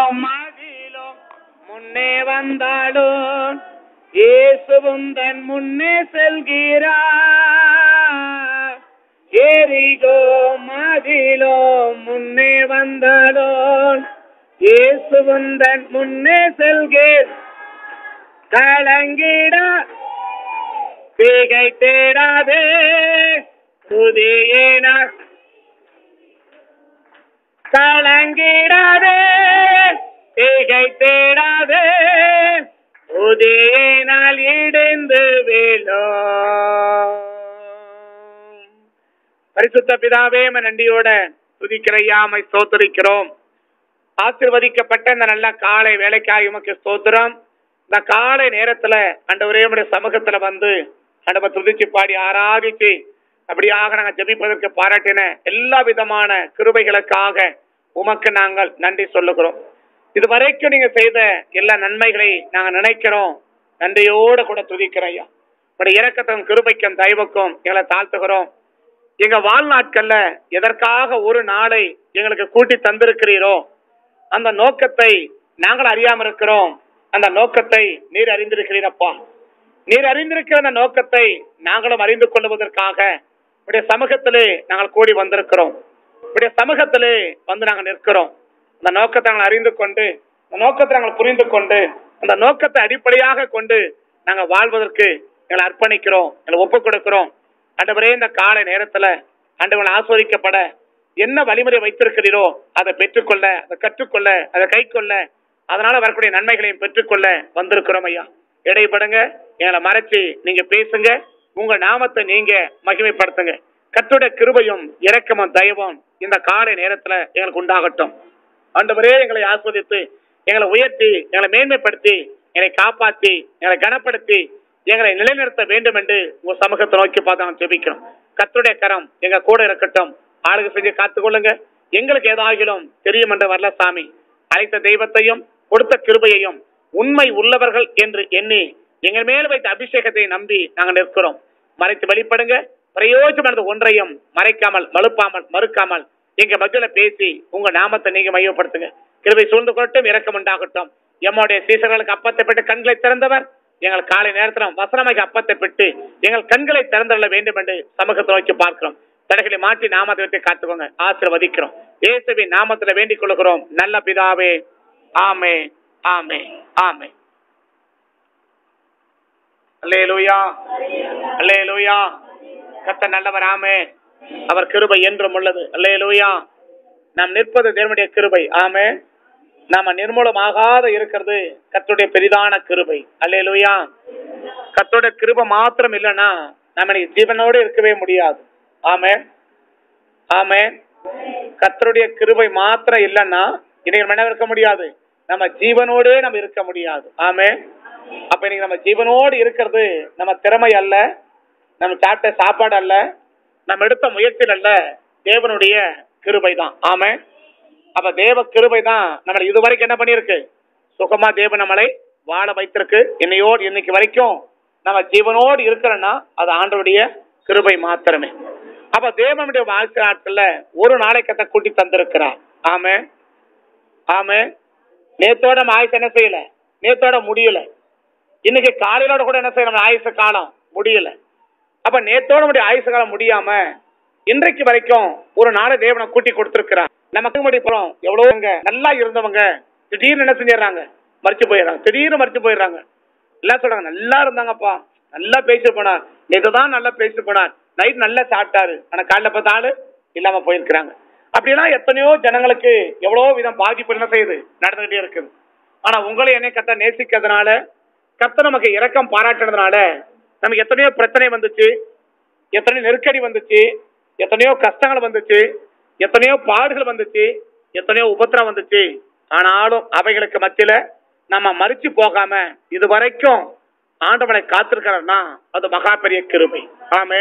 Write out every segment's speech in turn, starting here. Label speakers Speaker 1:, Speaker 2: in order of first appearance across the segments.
Speaker 1: மகிழோ முன்னே வந்தாலும் இயேசுவும் தன் முன்னே செல்கிறார் எரிகோ மகிழோ முன்னே வந்தாலும் இயேசுவும் தன் முன்னே செல்கிறேன் கலங்கிட திகை தேடாதே புதியன கலங்கிடாதே திகை தேடாதே புதிய நாள் இடிந்து விழும் பரிசுத்த பிதாவே உம்மை நன்றியோட துதிக்கிறையாமை ஸ்தோத்திரிக்கிறோம் ஆசிர்வதிக்கப்பட்ட இந்த நல்ல காலை வேலைக்காய் உமக்கு ஸ்தோத்திரம் இந்த காலை நேரத்துல ஆண்டவரே உம்முடைய சமூகத்துல வந்து ஆண்டவர் துதிச்சு பாடி ஆராதிச்சு அப்படியாக நாங்க ஜெபிப்பதற்கு பாராட்டின எல்லா விதமான கிருபைகளுக்காக உமக்கு நாங்கள் நன்றி சொல்லுகிறோம் இதுவரைக்கும் நீங்க செய்த எல்லா நன்மைகளை நாங்க நினைக்கிறோம் நன்றியோட கூட துதிக்கிறோம் ஐயா உடைய இரக்கத்தும் கிருபைக்கும் தயவுக்கும் எங்களை தாழ்த்துகிறோம் எங்க வாழ்நாட்கள்ல எதற்காக ஒரு நாளை எங்களுக்கு கூட்டி தந்திருக்கிறீரோ அந்த நோக்கத்தை நாங்கள் அறியாம இருக்கிறோம் அந்த நோக்கத்தை நீர் அறிந்திருக்கிறீரப்பா நீர் அறிந்திருக்கிற அந்த நோக்கத்தை நாங்களும் அறிந்து கொள்வதற்காக உடைய சமூகத்திலே நாங்கள் கூடி வந்திருக்கிறோம் உடைய சமூகத்திலே வந்து நாங்கள் நிற்கிறோம் அந்த நோக்கத்தை நாங்கள் அறிந்து கொண்டு அந்த நோக்கத்தை நாங்கள் புரிந்து கொண்டு அந்த நோக்கத்தை அடிப்படையாக கொண்டு நாங்கள் வாழ்வதற்கு எங்களை அர்ப்பணிக்கிறோம் எங்களை ஒப்புக் கொடுக்கிறோம் ஆண்டவரே இந்த காலை நேரத்துல ஆண்டவன் ஆஸ்வதிக்கப்பட என்ன வழிமுறை வைத்திருக்கிறீரோ அதை பெற்றுக்கொள்ள அதை கற்றுக்கொள்ள அதை கைக்கொள்ள அதனால வரக்கூடிய நன்மைகளையும் பெற்றுக்கொள்ள வந்திருக்கிறோம் ஐயா இடைப்படுங்க எங்களை மறைச்சு நீங்க பேசுங்க உங்க நாமத்தை நீங்க மகிமைப்படுத்துங்க கத்துடைய கிருபையும் இரக்கமும் தயவும் இந்த காலை நேரத்துல எங்களுக்கு உண்டாகட்டும் ஆண்டவரே எங்களை ஆஸ்வதித்து எங்களை உயர்த்தி எங்களை மேன்மைப்படுத்தி எங்களை காப்பாத்தி எங்களை கனப்படுத்தி எங்களை நிலைநிறுத்த வேண்டும் என்று உங்க சமூகத்தை நோக்கி பார்த்து நாங்கள் ஜெபிக்கிறோம் கத்துடைய கரம் எங்க கூட இருக்கட்டும் ஆளுக செஞ்சு காத்துக்கொள்ளுங்க எங்களுக்கு ஏதாகிலும் தெரியும் என்று வரல சாமி அழைத்த தெய்வத்தையும் கொடுத்த கிருபையையும் உண்மை உள்ளவர்கள் என்று எண்ணி எங்கள் மேல் வைத்த அபிஷேகத்தை நம்பி நாங்கள் நிற்கிறோம் மறைத்து வெளிப்படுங்க பிரயோஜனமானது ஒன்றையும் மறைக்காமல் மறுப்பாமல் மறுக்காமல் எங்க மத்தியில பேசி உங்க நாமத்தை நீங்க மையப்படுத்துங்க கிருபை சூழ்ந்து கொள்ளட்டும் இரக்கம் உண்டாகட்டும் எம்முடைய சீசர்களுக்கு அப்பத்தை பெற்று கண்களை திறந்தவர் எங்கள் காலை நேரத்தில் வசனமாக அப்பத்தை பெற்று எங்கள் கண்களை திறந்துள்ள வேண்டும் என்று சமூகத்தை நோக்கி பார்க்கிறோம் தடைகளை மாற்றி நாமத்தை வைத்து காத்துக்கோங்க ஆசீர்வதிக்கிறோம் இயேசுவின் நாமத்துல வேண்டிக் கொள்கிறோம் நல்ல பிதாவே ஆமே ஆமே ஆமே அல்லேலூயா அல்லேலூயா கத்த நல்லவர் ஆமே அவர் கிருபை என்றும் உள்ளது அல்லேலூயா நாம் நிற்பது தேவனுடைய கிருபை ஆமே நாம நிர்மூலமாகாத இருக்கிறது கத்துடைய பெரிதான கிருபை அல்லேலூயா கத்தோட கிருபை மாத்திரம் இல்லைன்னா நம்ம இன்னைக்கு ஜீவனோடு இருக்கவே முடியாது ஆமே ஆமே கத்தருடைய கிருபை மாத்திரம் இல்லைன்னா இன்னைக்கு நம்ம என்ன இருக்க முடியாது நம்ம ஜீவனோடே நம்ம இருக்க முடியாது ஆமே அப்ப இன்னைக்கு நம்ம ஜீவனோடு இருக்கிறது நம்ம திறமை அல்ல நம்ம சாப்பிட்ட சாப்பாடு அல்ல நம்ம எடுத்த முயற்சியில் அல்ல தேவனுடைய கிருபை தான் ஆமே அப்ப தேவ கிருபை தான் நம்மளை இதுவரைக்கும் என்ன பண்ணியிருக்கு சுகமா தேவன் நம்மளை வாழ வைத்திருக்கு இன்னையோடு இன்னைக்கு வரைக்கும் நம்ம ஜீவனோடு இருக்கிறோன்னா அது ஆண்டவருடைய கிருபை மாத்திரமே அப்ப தேவனுடைய வாழ்க்கை நாட்கள்ல ஒரு நாளை கத்த கூட்டி தந்திருக்கிறார் ஆமே ஆமே நேத்தோட நம்ம ஆயுசு என்ன செய்யல நேத்தோட முடியல இன்னைக்கு காலையிலோட கூட என்ன செய்யணும் நம்ம ஆயுச காலம் முடியல அப்ப நேத்தோட நம்முடைய ஆயுச காலம் முடியாம இன்றைக்கு வரைக்கும் ஒரு நாளை தேவனை கூட்டி கொடுத்திருக்கிறார் நமக்கு முடி போறோம் எவ்வளவுங்க நல்லா இருந்தவங்க திடீர்னு என்ன செஞ்சிடறாங்க மறிச்சு போயிடுறாங்க திடீர்னு மறிச்சு போயிடுறாங்க எல்லாம் சொல்றாங்க நல்லா இருந்தாங்கப்பா நல்லா பேசிட்டு போனார் நேற்று தான் நல்லா பேசிட்டு போனார் நைட் நல்லா சாப்பிட்டாரு ஆனா காலைல பார்த்த ஆளு இல்லாம போயிருக்கிறாங்க அப்படிலாம் எத்தனையோ ஜனங்களுக்கு எவ்வளவோ விதம் பாதிப்பு என்ன செய்யுது நடந்துகிட்டே இருக்குது ஆனா உங்களை என்னை கத்த நேசிக்கிறதுனால கத்த நமக்கு இரக்கம் பாராட்டுறதுனால நமக்கு எத்தனையோ பிரச்சனை வந்துச்சு எத்தனையோ நெருக்கடி வந்துச்சு எத்தனையோ கஷ்டங்கள் வந்துச்சு எத்தனையோ பாடுகள் வந்துச்சு எத்தனையோ உபத்திரம் வந்துச்சு ஆனாலும் அவைகளுக்கு மத்தியில நம்ம மறிச்சு போகாம இது வரைக்கும் ஆண்டவனை காத்திருக்கிறோம்னா அது மகா பெரிய கிருபை ஆமே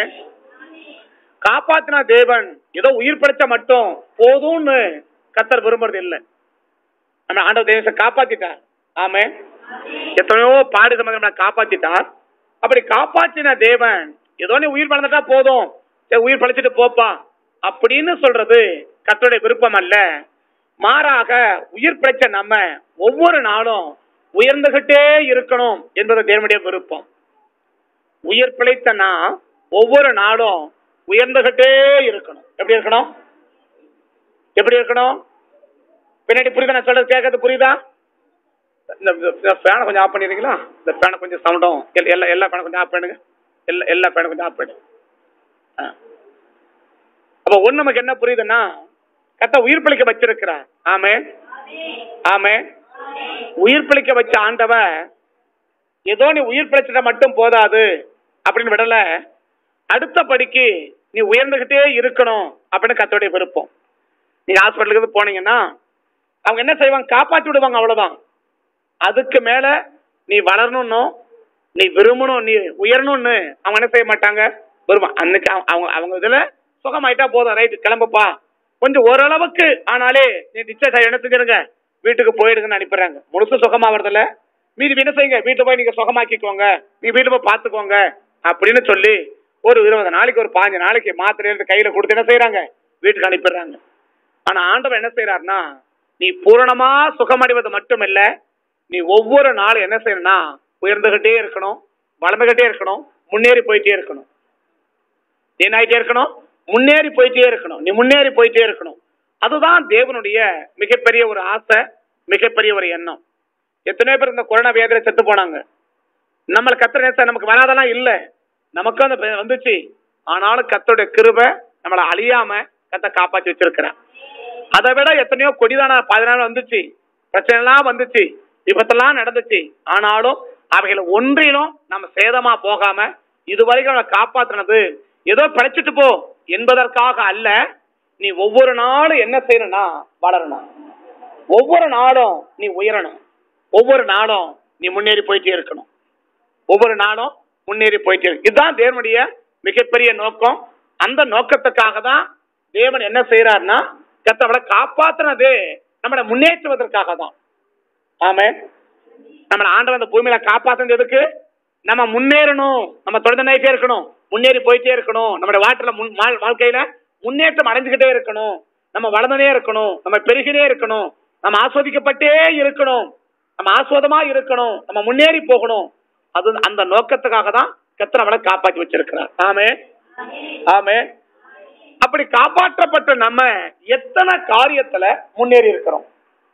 Speaker 1: காப்பாத்தின தேவன் ஏதோ உயிர் படைச்ச மட்டும் போதும்னு கத்தர் விரும்புறது இல்லை நம்ம ஆண்டவர் தேவத்தை காப்பாத்திட்டார் ஆமே எத்தனையோ பாடு சம்பந்தம் நம்மளை காப்பாத்திட்டார் அப்படி காப்பாத்தின தேவன் ஏதோ நீ உயிர் பழந்துட்டா போதும் சரி உயிர் பழிச்சிட்டு போப்பா அப்படின்னு சொல்றது கத்தருடைய விருப்பம் அல்ல மாறாக உயிர் பிழைச்ச நம்ம ஒவ்வொரு நாளும் உயர்ந்துகிட்டே இருக்கணும் என்பது தேவனுடைய விருப்பம் உயிர் பிழைத்த நான் ஒவ்வொரு நாளும் உயர்ந்துகிட்டே இருக்கணும் எப்படி இருக்கணும் எப்படி இருக்கணும் பின்னாடி புரியுதா நான் சொல்றது கேட்கறது புரியுதா இந்த ஃபேனை கொஞ்சம் ஆஃப் பண்ணிடுறீங்களா இந்த ஃபேனை கொஞ்சம் சவுண்டும் எல்லா எல்லா ஃபேனை கொஞ்சம் ஆஃப் பண்ணுங்க எல்லா எல்லா ஃபேனை கொஞ்சம் ஆஃப் பண்ணுங்க ஆ. அப்ப ஒண்ணு நமக்கு என்ன புரியுதுன்னா கத்த உயிர் பிழைக்க வச்சிருக்கிறார் ஆமே ஆமே உயிர் பிழைக்க வச்ச ஆண்டவன் ஏதோ நீ உயிர் பிழைச்சிட்ட மட்டும் போதாது அப்படின்னு விடல அடுத்த படிக்கு நீ உயர்ந்துகிட்டே இருக்கணும் அப்படின்னு கத்தோடைய விருப்பம் நீங்க ஹாஸ்பிட்டலுக்கு போனீங்கன்னா அவங்க என்ன செய்வாங்க காப்பாத்தி விடுவாங்க அவ்வளவுதான் அதுக்கு மேல நீ வளரணும்னு நீ விரும்பணும் நீ உயரணும்னு அவங்க என்ன செய்ய மாட்டாங்க விரும்ப அன்னைக்கு அவங்க- அவங்க அவங்க இதுல சுகமாயிட்டா போதும் ரைட் கிளம்புப்பா கொஞ்சம் ஓரளவுக்கு ஆனாலே நீ டிஸ்சார்ஜ் என்ன செஞ்சிருங்க வீட்டுக்கு போயிடுங்கன்னு அனுப்பிடுறாங்க முழுசு சுகமாவறதில்ல மீதி என்ன செய்யுங்க வீட்டுல போய் நீங்க சுகமாக்கிக்கோங்க நீ வீட்டுல போய் பாத்துக்கோங்க அப்படின்னு சொல்லி ஒரு இருபது நாளைக்கு ஒரு பாஞ்சு நாளைக்கு மாத்திரை எடுத்து கையில கொடுத்து என்ன செய்யறாங்க வீட்டுக்கு அனுப்பிடுறாங்க ஆனா ஆண்டவன் என்ன செய்யறாருன்னா நீ பூரணமா சுகமடைவது மட்டுமல்ல நீ ஒவ்வொரு நாளும் என்ன செய்யணும்னா உயர்ந்துகிட்டே இருக்கணும் வளர்ந்துகிட்டே இருக்கணும் முன்னேறி போயிட்டே இருக்கணும் என்ன ஆயிட்டே இருக்கணும் முன்னேறி போயிட்டே இருக்கணும் நீ முன்னேறி போயிட்டே இருக்கணும் அதுதான் தேவனுடைய மிகப்பெரிய ஒரு ஆசை மிகப்பெரிய ஒரு எண்ணம் எத்தனையோ பேர் இந்த கொரோனா வியாதியில செத்து போனாங்க நம்மள கத்திர நேசம் நமக்கு வராதெல்லாம் இல்ல நமக்கும் அந்த ப- வந்துச்சு ஆனாலும் கத்தோடைய கிருபை நம்மளை அழியாம கத்த காப்பாத்தி வச்சிருக்கிறான் அதை விட எத்தனையோ கொடிதான பதினாறு வந்துச்சு பிரச்சனை எல்லாம் வந்துச்சு விபத்தெல்லாம் நடந்துச்சு ஆனாலும் அவைகளை ஒன்றிலும் நம்ம சேதமா போகாம இதுவரைக்கும் நம்மளை காப்பாத்துனது ஏதோ படைச்சிட்டு போ என்பதற்காக அல்ல நீ ஒவ்வொரு நாளும் என்ன செய்யணும்னா வளரணும் ஒவ்வொரு நாளும் நீ உயரணும் ஒவ்வொரு நாளும் நீ முன்னேறி போயிட்டே இருக்கணும் ஒவ்வொரு நாளும் முன்னேறி போயிட்டே இருக்கு இதுதான் தேவனுடைய மிகப்பெரிய நோக்கம் அந்த நோக்கத்துக்காக தான் தேவன் என்ன செய்யறாருன்னா கத்தவளை காப்பாத்துனது நம்மளை முன்னேற்றுவதற்காக தான் ஆமே நம்மளை ஆண்டவன் அந்த பூமியில காப்பாத்துனது எதுக்கு நம்ம முன்னேறணும் நம்ம தொடர்ந்து இருக்கணும் முன்னேறி போயிட்டே இருக்கணும் நம்மளோட வாழ்க்கையில முன் வாழ்- வாழ்க்கையில முன்னேற்றம் அடைஞ்சுக்கிட்டே இருக்கணும் நம்ம வளர்ந்துனே இருக்கணும் நம்ம பெருகினே இருக்கணும் நம்ம ஆஸ்வதிக்கப்பட்டே இருக்கணும் நம்ம ஆஸ்வாதமா இருக்கணும் நம்ம முன்னேறி போகணும் அது அந்த நோக்கத்துக்காக தான் கத்திர நம்மளை காப்பாற்றி வச்சிருக்கிறார் ஆமே ஆமே அப்படி காப்பாற்றப்பட்ட நம்ம எத்தனை காரியத்துல முன்னேறி இருக்கிறோம்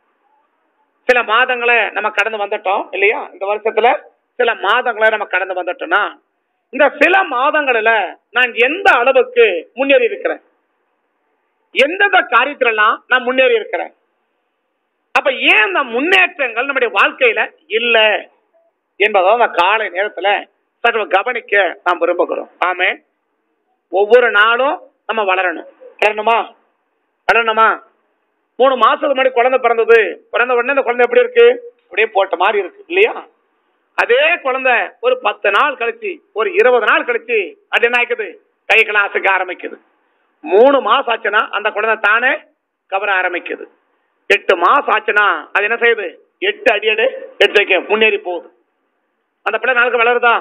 Speaker 1: சில மாதங்களை நம்ம கடந்து வந்துட்டோம் இல்லையா இந்த வருஷத்துல சில மாதங்களை நம்ம கடந்து வந்துட்டோம்னா இந்த சில மாதங்களில நான் எந்த அளவுக்கு முன்னேறி இருக்கிறேன் எந்தெந்த காரியத்திலலாம் நான் முன்னேறி இருக்கிறேன் அப்ப ஏன் இந்த முன்னேற்றங்கள் நம்முடைய வாழ்க்கையில இல்ல என்பதை அந்த காலை நேரத்துல சற்று கவனிக்க நாம் விரும்புகிறோம் ஆமே ஒவ்வொரு நாளும் நம்ம வளரணும் வளரணுமா வளரணுமா மூணு மாசத்துக்கு முன்னாடி குழந்தை பிறந்தது பிறந்த உடனே அந்த குழந்தை எப்படி இருக்கு அப்படியே போட்ட மாதிரி இருக்கு இல்லையா அதே குழந்தை ஒரு பத்து நாள் கழிச்சு ஒரு இருபது நாள் கழிச்சு அது என்ன ஆயிக்குது கைக்கெல்லாம் அசைக்க ஆரம்பிக்குது மூணு மாசம் ஆச்சுன்னா அந்த குழந்தை தானே கவர ஆரம்பிக்குது எட்டு மாசம் ஆச்சுன்னா அது என்ன செய்யுது எட்டு அடி அடி எடுத்து வைக்க முன்னேறி போகுது அந்த பிள்ளை நாளுக்கு வளருதா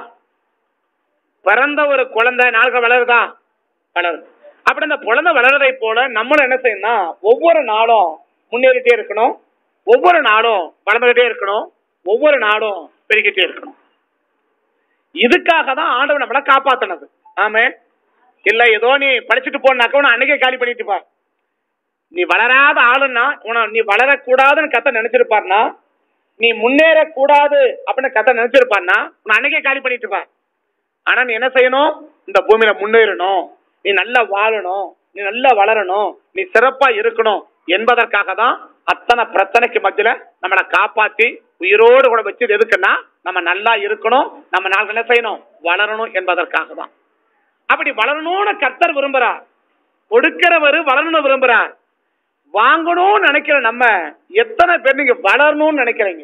Speaker 1: பிறந்த ஒரு குழந்தை நாளுக்கு வளருதா வளருது அப்படி அந்த குழந்தை வளர்றதை போல நம்மளும் என்ன செய்யணும்னா ஒவ்வொரு நாளும் முன்னேறிட்டே இருக்கணும் ஒவ்வொரு நாளும் வளர்ந்துகிட்டே இருக்கணும் ஒவ்வொரு நாளும் பெருகிட்டே இருக்கணும் இதுக்காக தான் ஆண்டவன் நம்மளை காப்பாத்தினது ஆமே இல்ல ஏதோ நீ படிச்சுட்டு போனாக்க உன அன்னைக்கே காலி பண்ணிட்டு பார் நீ வளராத ஆளுன்னா உன நீ வளரக்கூடாதுன்னு கத்த நினைச்சிருப்பார்னா நீ முன்னேறக்கூடாது அப்படின்னு கத்த நினைச்சிருப்பார்னா உன்னை அன்னைக்கே காலி பண்ணிட்டு பார் ஆனா நீ என்ன செய்யணும் இந்த பூமியில முன்னேறணும் நீ நல்லா வாழணும் நீ நல்லா வளரணும் நீ சிறப்பா இருக்கணும் என்பதற்காக தான் அத்தனை பிரச்சனைக்கு மத்தியில நம்மளை காப்பாத்தி உயிரோடு கூட வச்சது எதுக்குன்னா நம்ம நல்லா இருக்கணும் நம்ம நாள் என்ன செய்யணும் வளரணும் என்பதற்காக தான் அப்படி வளரணும்னு கர்த்தர் விரும்புறார் கொடுக்கிறவர் வளரணும் விரும்புறார் வாங்கணும்னு நினைக்கிற நம்ம எத்தனை பேர் நீங்க வளரணும்னு நினைக்கிறீங்க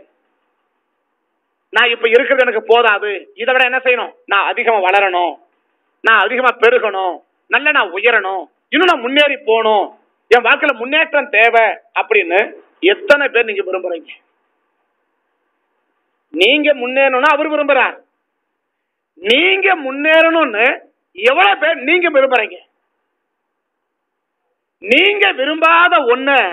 Speaker 1: நான் இப்ப இருக்கிறது எனக்கு போதாது இதை விட என்ன செய்யணும் நான் அதிகமா வளரணும் நான் அதிகமா பெருகணும் நல்ல நான் உயரணும் இன்னும் நான் முன்னேறி போகணும் என் வாழ்க்கையில முன்னேற்றம் தேவை அப்படின்னு எத்தனை பேர் நீங்க விரும்புறீங்க நீங்க முன்னேறணும்னா அவர் விரும்புறார் நீங்க முன்னேறணும்னு எவ்வளவு பேர் நீங்க விரும்புறீங்க நீங்க விரும்பாத ஒண்ண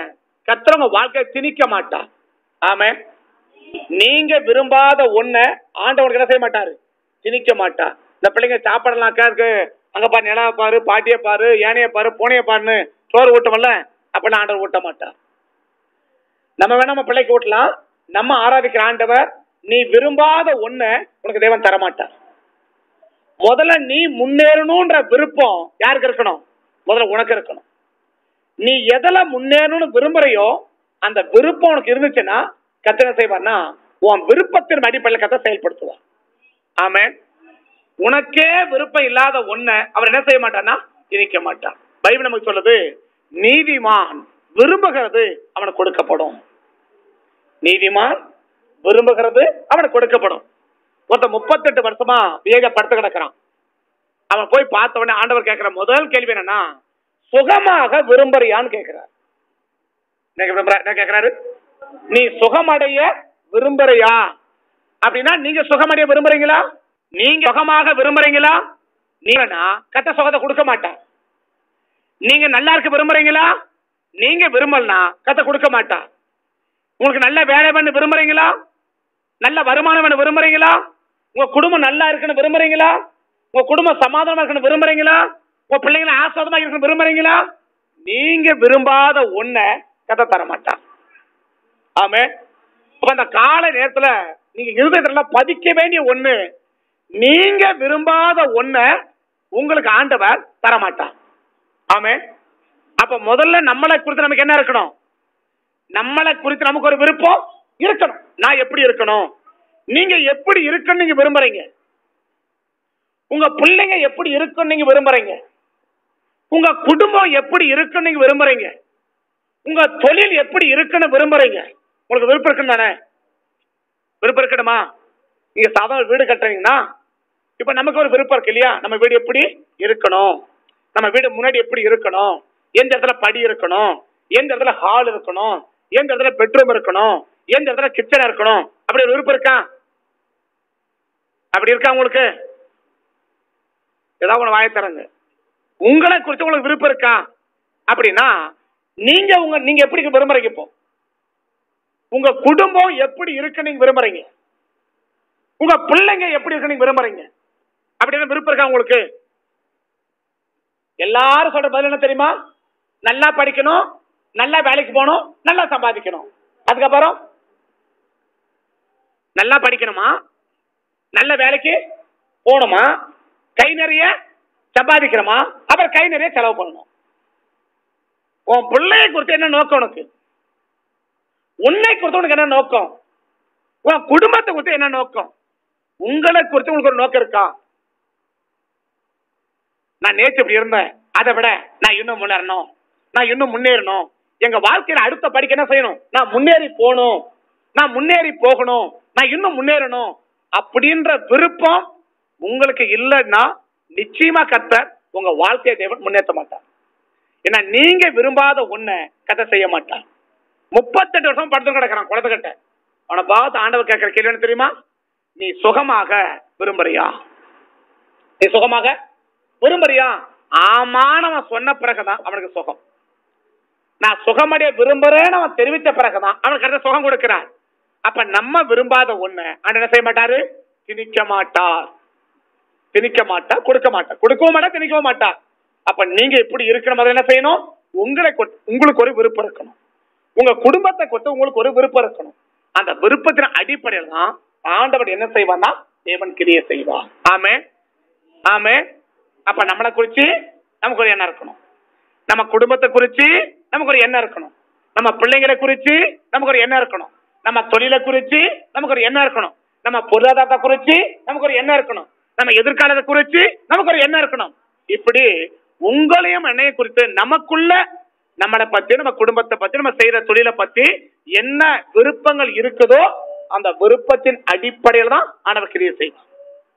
Speaker 1: கர்த்தர் உங்க வாழ்க்கையை திணிக்க மாட்டார் ஆமே நீங்க விரும்பாத ஒண்ண ஆண்டவனுக்கு என்ன செய்ய மாட்டாரு திணிக்க மாட்டார் இந்த பிள்ளைங்க சாப்பாடெல்லாம் இருக்கு அங்க பாரு நிலவை பாரு பாட்டியை பாரு ஏனைய பாரு பூனைய பாருன்னு சோறு ஊட்டமல்ல அப்படிலாம் ஆண்டவர் ஊட்ட மாட்டார் நம்ம வேணா நம்ம பிள்ளைக்கு ஊட்டலாம் நம்ம ஆராதிக்கிற ஆண்டவர் நீ விரும்பாத ஒண்ண உனக்கு தேவன் தர மாட்டார் முதல்ல நீ முன்னேறணும்ன்ற விருப்பம் யாருக்கு இருக்கணும் முதல்ல உனக்கு இருக்கணும் நீ எதுல முன்னேறணும்னு விரும்புறையோ அந்த விருப்பம் உனக்கு இருந்துச்சுன்னா கத்தனை செய்வார்னா உன் விருப்பத்தின் அடிப்படையில் கத்த செயல்படுத்துவார் ஆமே உனக்கே விருப்பம் இல்லாத ஒண்ண அவர் என்ன செய்ய மாட்டார்னா திணிக்க மாட்டார் பைபிள் நமக்கு சொல்லுது நீதிமான் விரும்புகிறது அவனுக்கு கொடுக்கப்படும் நீதிமான் விரும்புகிறது அவனுக்கு கொடுக்கப்படும் ஒருத்தன் முப்பத்தெட்டு வருஷமா விவேக படுத்து கிடக்கிறான் அவன் போய் பார்த்த உடனே ஆண்டவர் கேட்கிற முதல் கேள்வி என்னன்னா சுகமாக விரும்புறியான்னு கேட்கிறார் என்ன விரும்புற என்ன கேட்கிறாரு நீ சுகமடைய விரும்புறியா அப்படின்னா நீங்க சுகமடைய விரும்புறீங்களா நீங்க சுகமாக விரும்புறீங்களா நீங்கன்னா கத்த சுகத்தை கொடுக்க மாட்டான் நீங்க நல்லா இருக்க விரும்புறீங்களா நீங்க விரும்பலனா கத்த கொடுக்க மாட்டா உங்களுக்கு நல்ல வேலை பண்ண விரும்புறீங்களா நல்ல வருமானம் பண்ண விரும்புறீங்களா உங்க குடும்பம் நல்லா இருக்குன்னு விரும்புறீங்களா உங்க குடும்பம் சமாதானமா இருக்குன்னு விரும்புறீங்களா உங்க பிள்ளைங்களை ஆஸ்வாதமா இருக்குன்னு விரும்புறீங்களா நீங்க விரும்பாத ஒண்ண கத்த தர மாட்டான் ஆமே அப்ப அந்த கால நேரத்துல நீங்க இருதயத்துல பதிக்க வேண்டிய ஒண்ணு நீங்க விரும்பாத ஒண்ண உங்களுக்கு ஆண்டவர் தர மாட்டான் ஆமே அப்ப முதல்ல நம்மளை குறித்து நமக்கு என்ன இருக்கணும் நம்மளை குறித்து நமக்கு ஒரு விருப்பம் இருக்கணும் நான் எப்படி இருக்கணும் நீங்க எப்படி இருக்கணும் நீங்க விரும்புறீங்க உங்க பிள்ளைங்க எப்படி இருக்குன்னு நீங்க விரும்புறீங்க உங்க குடும்பம் எப்படி இருக்குன்னு நீங்க விரும்புறீங்க உங்க தொழில் எப்படி இருக்குன்னு விரும்புறீங்க உங்களுக்கு விருப்பம் இருக்குன்னு தானே விருப்பம் இருக்கணுமா நீங்க சாதாரண வீடு கட்டுறீங்கன்னா இப்ப நமக்கு ஒரு விருப்பம் இருக்கு இல்லையா நம்ம வீடு எப்படி இருக்கணும் நம்ம வீடு முன்னாடி எப்படி இருக்கணும் எந்த இடத்துல படி இருக்கணும் எந்த இடத்துல ஹால் இருக்கணும் எந்த இடத்துல பெட்ரூம் இருக்கணும் எந்த இடத்துல கிச்சன் இருக்கணும் அப்படி ஒரு விருப்பம் இருக்கா அப்படி இருக்கா உங்களுக்கு ஏதாவது ஒன்று வாய தரங்க உங்களை குறித்து உங்களுக்கு விருப்பம் இருக்கா அப்படின்னா நீங்க உங்க நீங்க எப்படி விரும்புறீங்க இப்போ உங்க குடும்பம் எப்படி இருக்கு நீங்க விரும்புறீங்க உங்க பிள்ளைங்க எப்படி இருக்கு நீங்க விரும்புறீங்க அப்படின்னு விருப்பம் இருக்கா உங்களுக்கு எல்லாரும் சொல்ற பதில் என்ன தெரியுமா நல்லா படிக்கணும் நல்லா வேலைக்கு போகணும் நல்லா சம்பாதிக்கணும் அதுக்கப்புறம் நல்லா படிக்கணுமா நல்ல வேலைக்கு போகணுமா கை நிறைய சம்பாதிக்கிறோமா அப்புறம் கை நிறைய செலவு பண்ணணும் உன் பிள்ளைய குறித்து என்ன நோக்கம் உனக்கு உன்னை குறித்து உனக்கு என்ன நோக்கம் உன் குடும்பத்தை குறித்து என்ன நோக்கம் உங்களை குறித்து உங்களுக்கு ஒரு நோக்கம் இருக்கா நான் நேற்று இப்படி இருந்தேன் அதை விட நான் இன்னும் முன்னேறணும் நான் இன்னும் முன்னேறணும் எங்க வாழ்க்கையில அடுத்த படிக்க என்ன செய்யணும் நான் முன்னேறி போகணும் நான் முன்னேறி போகணும் நான் இன்னும் முன்னேறணும் அப்படின்ற விருப்பம் உங்களுக்கு இல்லைன்னா நிச்சயமா கத்தர் உங்க வாழ்க்கையை தேவன் முன்னேற்ற மாட்டார் ஏன்னா நீங்க விரும்பாத ஒண்ண கதை செய்ய மாட்டான் முப்பத்தெட்டு வருஷம் படுத்து கிடக்கிறான் குழந்தை கிட்ட அவனை பார்த்து ஆண்டவர் கேட்கிற கேள்வி என்ன தெரியுமா நீ சுகமாக விரும்புறியா நீ சுகமாக விரும்புறியா ஆமான்னு அவன் சொன்ன பிறகுதான் அவனுக்கு சுகம் நான் சுகமடைய விரும்புறேன்னு அவன் தெரிவித்த பிறகுதான் அவனுக்கு அடுத்த சுகம் கொடுக்கிறான் அப்ப நம்ம விரும்பாத ஒண்ணு ஆண்டு என்ன செய்ய மாட்டாரு திணிக்க மாட்டார் திணிக்க மாட்டா கொடுக்க மாட்டா கொடுக்கவும் மாட்டா திணிக்கவும் மாட்டா அப்ப நீங்க எப்படி இருக்கிற மாதிரி என்ன செய்யணும் உங்களை கொ- உங்களுக்கு ஒரு விருப்பம் இருக்கணும் உங்க குடும்பத்தை கொத்து உங்களுக்கு ஒரு விருப்பம் இருக்கணும் அந்த விருப்பத்தின் அடிப்படையில் தான் ஆண்டவர் என்ன செய்வான்னா தேவன் கிரியை செய்வார் ஆமே ஆமே அப்ப நம்மளை குறிச்சு நமக்கு ஒரு எண்ணம் இருக்கணும் நம்ம குடும்பத்தை குறிச்சு நமக்கு ஒரு எண்ணம் இருக்கணும் நம்ம பிள்ளைங்களை குறிச்சு நமக்கு ஒரு எண்ணம் இருக்கணும் நம்ம தொழிலை குறிச்சு நமக்கு ஒரு எண்ணம் இருக்கணும் நம்ம பொருளாதாரத்தை குறிச்சு நமக்கு ஒரு எண்ணம் இருக்கணும் நம்ம எதிர்காலத்தை குறிச்சு நமக்கு ஒரு எண்ணம் இருக்கணும் இப்படி உங்களையும் என்னைய குறித்து நமக்குள்ள நம்மளை பத்தி நம்ம குடும்பத்தை பத்தி நம்ம செய்யற தொழிலை பத்தி என்ன விருப்பங்கள் இருக்குதோ அந்த விருப்பத்தின் அடிப்படையில் தான் ஆண்டவர் கிரியை செய்வார்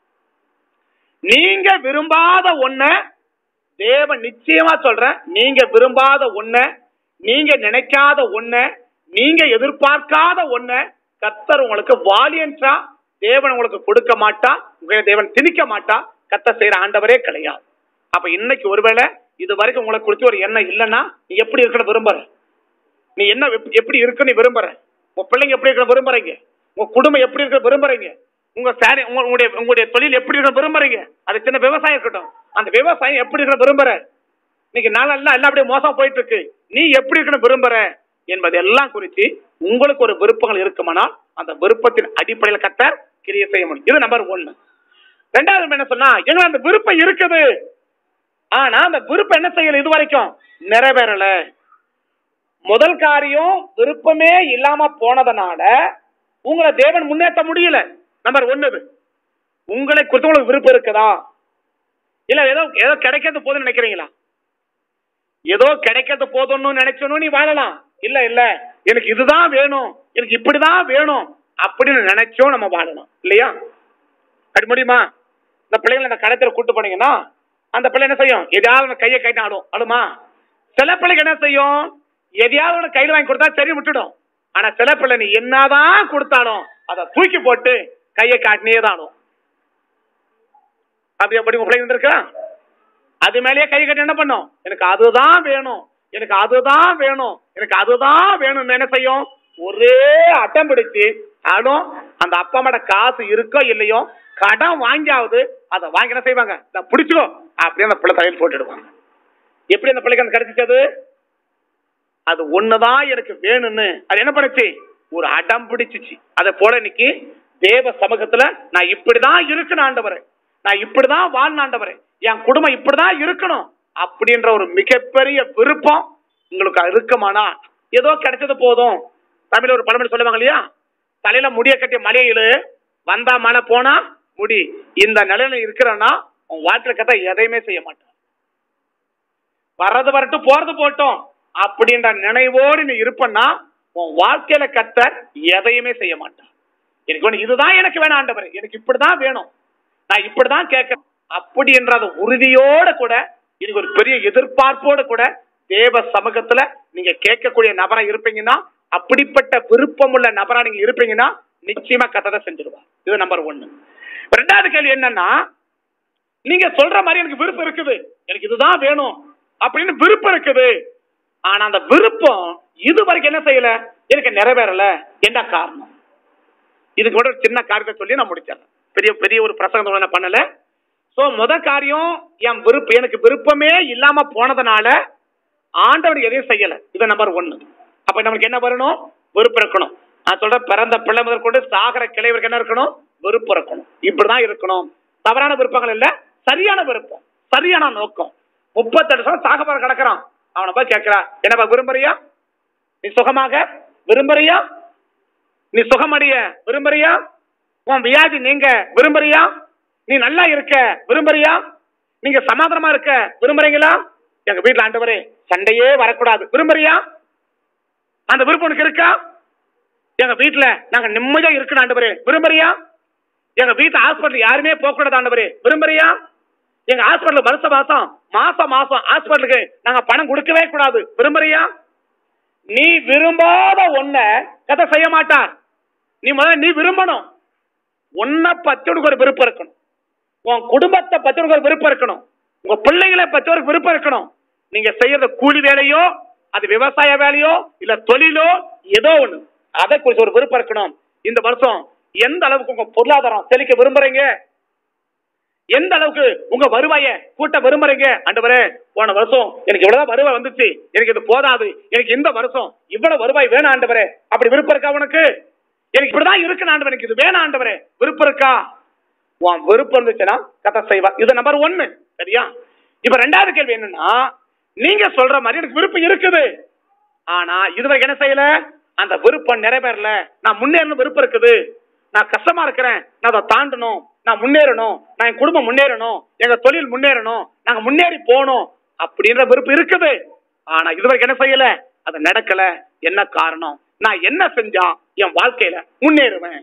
Speaker 1: நீங்க விரும்பாத ஒண்ண தேவன் நிச்சயமா சொல்றேன் நீங்க விரும்பாத ஒண்ண நீங்க நினைக்காத ஒண்ண நீங்க எதிர்பார்க்காத ஒண்ண கத்தர் உங்களுக்கு வாலியன்ஸா தேவன் உங்களுக்கு கொடுக்க மாட்டா உங்களை தேவன் திணிக்க மாட்டா கத்த செய்யற ஆண்டவரே கிடையாது அப்ப இன்னைக்கு ஒருவேளை இது வரைக்கும் உங்களை குறித்து ஒரு எண்ணம் இல்லைன்னா நீ எப்படி இருக்கணும் விரும்புற நீ என்ன எப்- எப்படி இருக்குன்னு நீ விரும்புற உங்க பிள்ளைங்க எப்படி இருக்க விரும்புறீங்க உங்க குடும்பம் எப்படி இருக்க விரும்புறீங்க உங்க சாரி உங்க- உங்களுடைய உங்களுடைய தொழில் எப்படி இருக்க விரும்புறீங்க அது சின்ன விவசாயம் இருக்கட்டும் அந்த விவசாயம் எப்படி இருக்க விரும்புற இன்னைக்கு நாளெல்லாம் எல்லாம் அப்படியே மோசம் போயிட்டு இருக்கு நீ எப்படி இருக்கணும் விரும்புற என்பது எல்லாம் குறித்து உங்களுக்கு ஒரு விருப்பங்கள் இருக்குமானால் அந்த விருப்பத்தின் அடிப்படையில் கத்தர் கிரியை செய்ய முடியும் இது நம்பர் ஒன்னு ரெண்டாவது நம்ம என்ன சொன்னா எங்க அந்த விருப்பம் இருக்குது ஆனா அந்த விருப்பம் என்ன செய்யல இது வரைக்கும் நிறைவேறல முதல் காரியம் விருப்பமே இல்லாம போனதுனால உங்களை தேவன் முன்னேற்ற முடியல நம்பர் ஒன்னு இது. உங்களை குறித்து உங்களுக்கு விருப்பம் இருக்குதா இல்ல ஏதோ ஏதோ கிடைக்கிறது போதும்னு நினைக்கிறீங்களா ஏதோ கிடைக்கிறது போதும்னு நினைச்சணும் நீ வாழலாம் இல்ல இல்ல எனக்கு இதுதான் வேணும் எனக்கு இப்படிதான் வேணும் அப்படின்னு நினைச்சோம் நம்ம வாழலாம் இல்லையா அது முடியுமா இந்த பிள்ளைங்களை அந்த கடத்துல கூட்டு போனீங்கன்னா அந்த பிள்ளை என்ன செய்யும் எதையாவது ஒண்ணு கையை கைட்டு ஆடும் ஆடுமா சில பிள்ளைங்க என்ன செய்யும் எதையாவது ஒண்ணு கையில வாங்கி கொடுத்தா சரி விட்டுடும் ஆனா சில பிள்ளை நீ என்னதான் கொடுத்தாலும் அதை தூக்கி போட்டு கையை காட்டினே தான் ஆடும் அப்படி அப்படி உங்க பிள்ளைங்க இருந்திருக்கா அது மேலேயே கை கட்டி என்ன பண்ணும் எனக்கு அதுதான் வேணும் எனக்கு அதுதான் வேணும் எனக்கு அதுதான் வேணும்னு என்ன செய்யும் ஒரே அட்டம் பிடிச்சு ஆடும் அந்த அப்பா அம்மாட காசு இருக்கோ இல்லையோ கடன் வாங்கியாவது அதை வாங்கி என்ன செய்வாங்க இதை பிடிச்சிக்கோ அப்படியே அந்த பிள்ளை தலையில் போட்டுடுவாங்க எப்படி அந்த பிள்ளைக்கு அந்த கிடைச்சிச்சது அது ஒண்ணுதான் எனக்கு வேணும்னு அது என்ன பண்ணுச்சு ஒரு அடம் பிடிச்சிச்சு அதை போல இன்னைக்கு தேவ சமூகத்துல நான் இப்படிதான் இருக்கணும் ஆண்டவரே நான் இப்படிதான் வாழ்ந்த ஆண்டவரே என் குடும்பம் இப்படிதான் இருக்கணும் அப்படின்ற ஒரு மிகப்பெரிய விருப்பம் உங்களுக்கு இருக்குமானா ஏதோ கிடைச்சது போதும் தமிழ்ல ஒரு பழமொழி சொல்லுவாங்க இல்லையா தலையில முடிய கட்டிய மலையில வந்தா மழை போனா முடி இந்த நிலையில இருக்கிறன்னா உன் வாழ்க்கையில கத்த எதையுமே செய்ய மாட்டான் வர்றது வரட்டும் போறது போட்டோம் அப்படின்ற நினைவோடு நீ இருப்பன்னா உன் வாழ்க்கையில கத்தர் எதையுமே செய்ய மாட்டான் எனக்கு ஒண்ணு இதுதான் எனக்கு வேணும் ஆண்டவர் எனக்கு இப்படிதான் வேணும் நான் இப்படிதான் கேட்கறேன் அப்படி என்ற அந்த உறுதியோட கூட எனக்கு ஒரு பெரிய எதிர்பார்ப்போட கூட தேவ சமூகத்துல நீங்க கேட்கக்கூடிய நபரா இருப்பீங்கன்னா அப்படிப்பட்ட விருப்பமுள்ள நபரா நீங்க இருப்பீங்கன்னா நிச்சயமா கத்ததை செஞ்சிருவார் இது நம்பர் ஒன்னு ரெண்டாவது கேள்வி என்னன்னா நீங்க சொல்ற மாதிரி எனக்கு விருப்பம் இருக்குது எனக்கு இதுதான் வேணும் அப்படின்னு விருப்பம் இருக்குது ஆனா அந்த விருப்பம் இது வரைக்கும் என்ன செய்யல எனக்கு நிறைவேறல என்ன காரணம் இதுக்கு கூட ஒரு சின்ன காரியத்தை சொல்லி நான் முடிச்சேன் பெரிய பெரிய ஒரு பிரசங்கத்தை நான் பண்ணல சோ முத காரியம் என் விருப்பம் எனக்கு விருப்பமே இல்லாம போனதுனால ஆண்டவர் எதையும் செய்யல இது நம்பர் ஒன்னு அப்ப நமக்கு என்ன வரணும் விருப்பம் இருக்கணும் நான் சொல்றேன் பிறந்த பிள்ளை முதல் கொண்டு சாகர கிளைவருக்கு என்ன இருக்கணும் விருப்பம் இருக்கணும் இப்படிதான் இருக்கணும் தவறான விருப்பங்கள் இல்ல சரியான விருப்பம் சரியான நோக்கம் முப்பத்தெட்டு வருஷம் சாக போற கிடக்குறான் அவனை போய் கேட்கிறா என்னப்பா விரும்புறியா நீ சுகமாக விரும்புறியா நீ சுகமடைய விரும்புறியா உன் வியாதி நீங்க விரும்புறியா நீ நல்லா இருக்க விரும்புறியா நீங்க சமாதானமா இருக்க விரும்புறீங்களா எங்க வீட்டுல ஆண்டவரே சண்டையே வரக்கூடாது விரும்புறியா அந்த விருப்பம் உனக்கு இருக்கா எங்க வீட்டுல நாங்க நிம்மதியா இருக்கணும் ஆண்டவரே விரும்புறியா எங்க வீட்டு ஹாஸ்பிட்டல் யாருமே போக கூடாது ஆண்டவரே விரும்புறியா எங்க ஹாஸ்பிட்டல் வருஷ மாசம் மாசம் மாசம் ஹாஸ்பிட்டலுக்கு நாங்க பணம் கொடுக்கவே கூடாது விரும்புறியா நீ விரும்பாத ஒன்ன கதை செய்ய மாட்டார் நீ முதல்ல நீ விரும்பணும் உன்னை பத்தி உனக்கு ஒரு விருப்பம் இருக்கணும் உன் குடும்பத்தை பத்தி உனக்கு ஒரு விருப்பம் இருக்கணும் உங்க பிள்ளைகளை பத்தி ஒரு விருப்பம் இருக்கணும் நீங்க செய்யறது கூலி வேலையோ அது விவசாய வேலையோ இல்ல தொழிலோ ஏதோ ஒண்ணு அதை குறித்து ஒரு விருப்பம் இருக்கணும் இந்த வருஷம் எந்த அளவுக்கு உங்க பொருளாதாரம் செழிக்க விரும்புறீங்க எந்த அளவுக்கு உங்க வருவாய கூட்ட விரும்புறீங்க ஆண்டவரே போன வருஷம் எனக்கு இவ்வளவுதான் வருவாய் வந்துச்சு எனக்கு இது போதாது எனக்கு இந்த வருஷம் இவ்வளவு வருவாய் வேணாம் ஆண்டவரே அப்படி விருப்பம் இருக்கா உனக்கு எனக்கு இப்படிதான் இருக்கு ஆண்டவர் எனக்கு இது வேணாம் ஆண்டவரே விருப்பம் இருக்கா உன் விருப்பம் இருந்துச்சுன்னா கதை செய்வா இது நம்பர் ஒன்னு சரியா இப்ப ரெண்டாவது கேள்வி என்னன்னா நீங்க சொல்ற மாதிரி எனக்கு விருப்பம் இருக்குது ஆனா இதுவரைக்கும் என்ன செய்யல அந்த விருப்பம் நிறைவேறல நான் முன்னேறணும் விருப்பம் இருக்குது நான் கஷ்டமா இருக்கிறேன் நான் அதை தாண்டணும் நான் முன்னேறணும் நான் என் குடும்பம் முன்னேறணும் எங்க தொழில் முன்னேறணும் நாங்க முன்னேறி போகணும் அப்படின்ற விருப்பம் இருக்குது ஆனா இதுவரைக்கும் என்ன செய்யல அது நடக்கல என்ன காரணம் நான் என்ன செஞ்சா என் வாழ்க்கையில முன்னேறுவேன்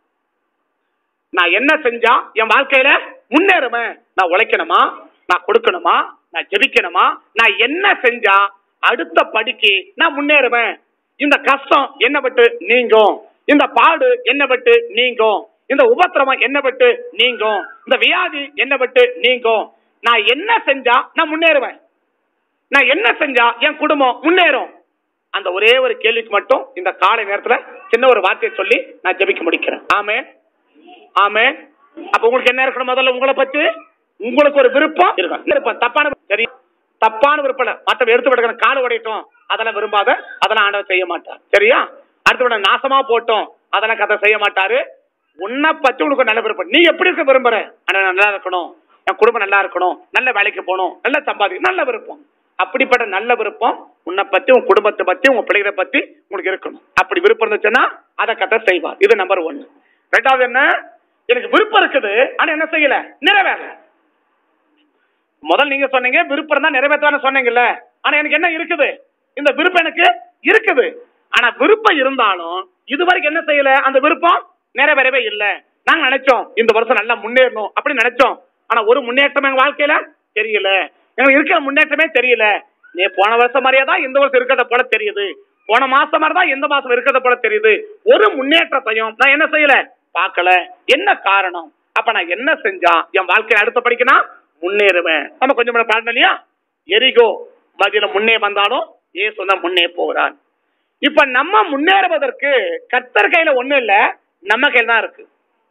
Speaker 1: நான் என்ன செஞ்சா என் வாழ்க்கையில முன்னேறுவேன் நான் உழைக்கணுமா நான் கொடுக்கணுமா நான் ஜெபிக்கணுமா நான் என்ன செஞ்சா அடுத்த படிக்கு நான் முன்னேறுவேன் இந்த கஷ்டம் என்ன விட்டு நீங்கும் இந்த பாடு என்ன விட்டு நீங்கும் இந்த உபத்திரவம் என்ன விட்டு நீங்கும் இந்த வியாதி என்ன விட்டு நீங்கும் நான் என்ன செஞ்சா நான் முன்னேறுவேன் நான் என்ன செஞ்சா என் குடும்பம் முன்னேறும் அந்த ஒரே ஒரு கேள்விக்கு மட்டும் இந்த காலை நேரத்துல சின்ன ஒரு வார்த்தையை சொல்லி நான் ஜெபிக்க முடிக்கிறேன் ஆமே ஆமே அப்ப உங்களுக்கு என்ன இருக்கணும் முதல்ல உங்களை பத்தி உங்களுக்கு ஒரு விருப்பம் இருக்கும் விருப்பம் தப்பான விருப்பம். சரி தப்பான விருப்பம் இல்ல மற்ற எடுத்து விடுக்கிற கால் உடையட்டும் அதெல்லாம் விரும்பாத அதெல்லாம் ஆண்டவர் செய்ய மாட்டார் சரியா அடுத்து விட நாசமா போட்டோம் அதெல்லாம் கதை செய்ய மாட்டாரு உன்னை பத்தி உங்களுக்கு ஒரு நல்ல விருப்பம் நீ எப்படி இருக்க விரும்புற ஆனா நல்லா இருக்கணும் என் குடும்பம் நல்லா இருக்கணும் நல்ல வேலைக்கு போகணும் நல்ல சம்பாதி நல்ல விருப்பம் அப்படிப்பட்ட நல்ல விருப்பம் உன்னை பத்தி உன் குடும்பத்தை பத்தி உங்க பிள்ளைகளை பத்தி உங்களுக்கு இருக்கணும் அப்படி விருப்பம் இருந்துச்சுன்னா அதை கதை செய்வார் இது நம்பர் ஒன்னு ரெண்டாவது என்ன எனக்கு விருப்பம் இருக்குது ஆனா என்ன செய்யல நிறைவேறல முதல் நீங்க சொன்னீங்க விருப்பம் தான் நிறைவேற்றான்னு சொன்னீங்கல்ல ஆனா எனக்கு என்ன இருக்குது இந்த விருப்பம் எனக்கு இருக்குது ஆனா விருப்பம் இருந்தாலும் இது வரைக்கும் என்ன செய்யல அந்த விருப்பம் நிறைவேறவே இல்லை நாங்க நினைச்சோம் இந்த வருஷம் நல்லா முன்னேறணும் அப்படி நினைச்சோம் ஆனா ஒரு முன்னேற்றம் எங்க வாழ்க்கையில தெரியல எங்களுக்கு இருக்கிற முன்னேற்றமே தெரியல நீ போன வருஷம் மாதிரியே தான் இந்த வருஷம் இருக்கிறத போல தெரியுது போன மாசம் மாதிரி தான் இந்த மாசம் இருக்கிறத போல தெரியுது ஒரு முன்னேற்றத்தையும் நான் என்ன செய்யல பார்க்கல என்ன காரணம் அப்ப நான் என்ன செஞ்சா என் வாழ்க்கையில அடுத்த படிக்கனா முன்னேறுவேன் நம்ம கொஞ்சம் கூட பாடணும் இல்லையா எரிகோ மதியில முன்னே வந்தாலும் ஏசு தான் முன்னே போகிறான் இப்ப நம்ம முன்னேறுவதற்கு கர்த்தர் கையில ஒண்ணும் இல்ல நம்ம கையில தான் இருக்கு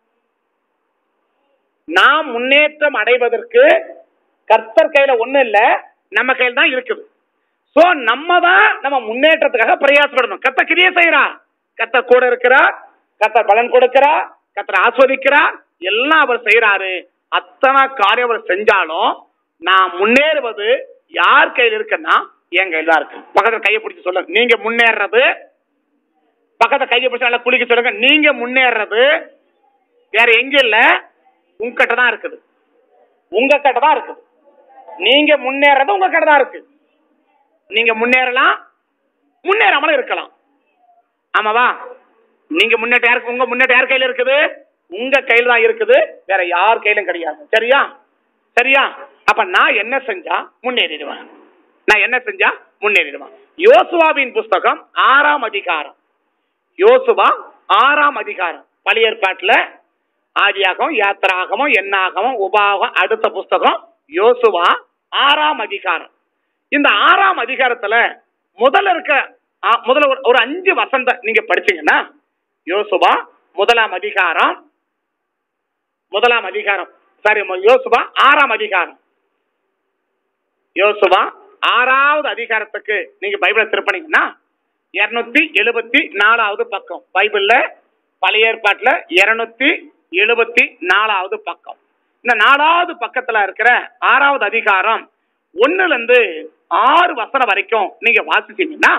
Speaker 1: நாம் முன்னேற்றம் அடைவதற்கு கர்த்தர் கையில ஒண்ணும் இல்ல நம்ம கையில தான் இருக்குது சோ நம்ம தான் நம்ம முன்னேற்றத்துக்காக பிரயாசப்படணும் கத்த கிரியை செய்யறா கத்த கூட இருக்கிறா கத்த பலன் கொடுக்கிறா கத்தரை ஆஸ்வதிக்கிறா எல்லாம் அவர் செய்யறாரு அத்தனை காரியம் அவர் செஞ்சாலும் நான் முன்னேறுவது யார் கையில் இருக்குன்னா என் கையில் தான் இருக்கு பக்கத்துல கையை பிடிச்சு சொல்லுங்க நீங்க முன்னேறது பக்கத்துல கையை பிடிச்சு நல்லா குளிக்க சொல்லுங்க நீங்க முன்னேறது வேற எங்க இல்ல உங்ககிட்ட தான் இருக்குது உங்க கிட்ட தான் இருக்குது நீங்க முன்னேறது உங்க கிட்ட தான் இருக்கு நீங்க முன்னேறலாம் முன்னேறாமலும் இருக்கலாம் ஆமாவா நீங்க முன்னேற்றம் யாருக்கு உங்க முன்னேற்றம் யார் கையில இருக்குது உங்க கையில தான் இருக்குது வேற யார் கையிலும் கிடையாது சரியா சரியா அப்ப நான் என்ன செஞ்சா முன்னேறிடுவேன் நான் என்ன செஞ்சா முன்னேறிடுவேன் யோசுவாவின் புஸ்தகம் ஆறாம் அதிகாரம் யோசுவா ஆறாம் அதிகாரம் பழைய ஏற்பாட்டுல ஆதியாகவும் யாத்திராகமும் எண்ணாகமும் உபாகம் அடுத்த புஸ்தகம் யோசுவா ஆறாம் அதிகாரம் இந்த ஆறாம் அதிகாரத்துல முதல்ல இருக்க ஆ, முதல்ல ஒரு- ஒரு அஞ்சு வசந்த நீங்க படிச்சீங்கன்னா யோசுவா முதலாம் அதிகாரம் முதலாம் அதிகாரம் சாரி யோசுவா ஆறாம் அதிகாரம் யோசுவா ஆறாவது அதிகாரத்துக்கு நீங்க பைபிளை திருப்பினீங்கன்னா இருநூத்தி எழுபத்தி நாலாவது பக்கம் பைபிள்ல பழைய ஏற்பாட்டுல இருநூத்தி எழுபத்தி நாலாவது பக்கம் இந்த நாலாவது பக்கத்துல இருக்கிற ஆறாவது அதிகாரம் ஒண்ணுல இருந்து ஆறு வசனம் வரைக்கும் நீங்க வாசிச்சீங்கன்னா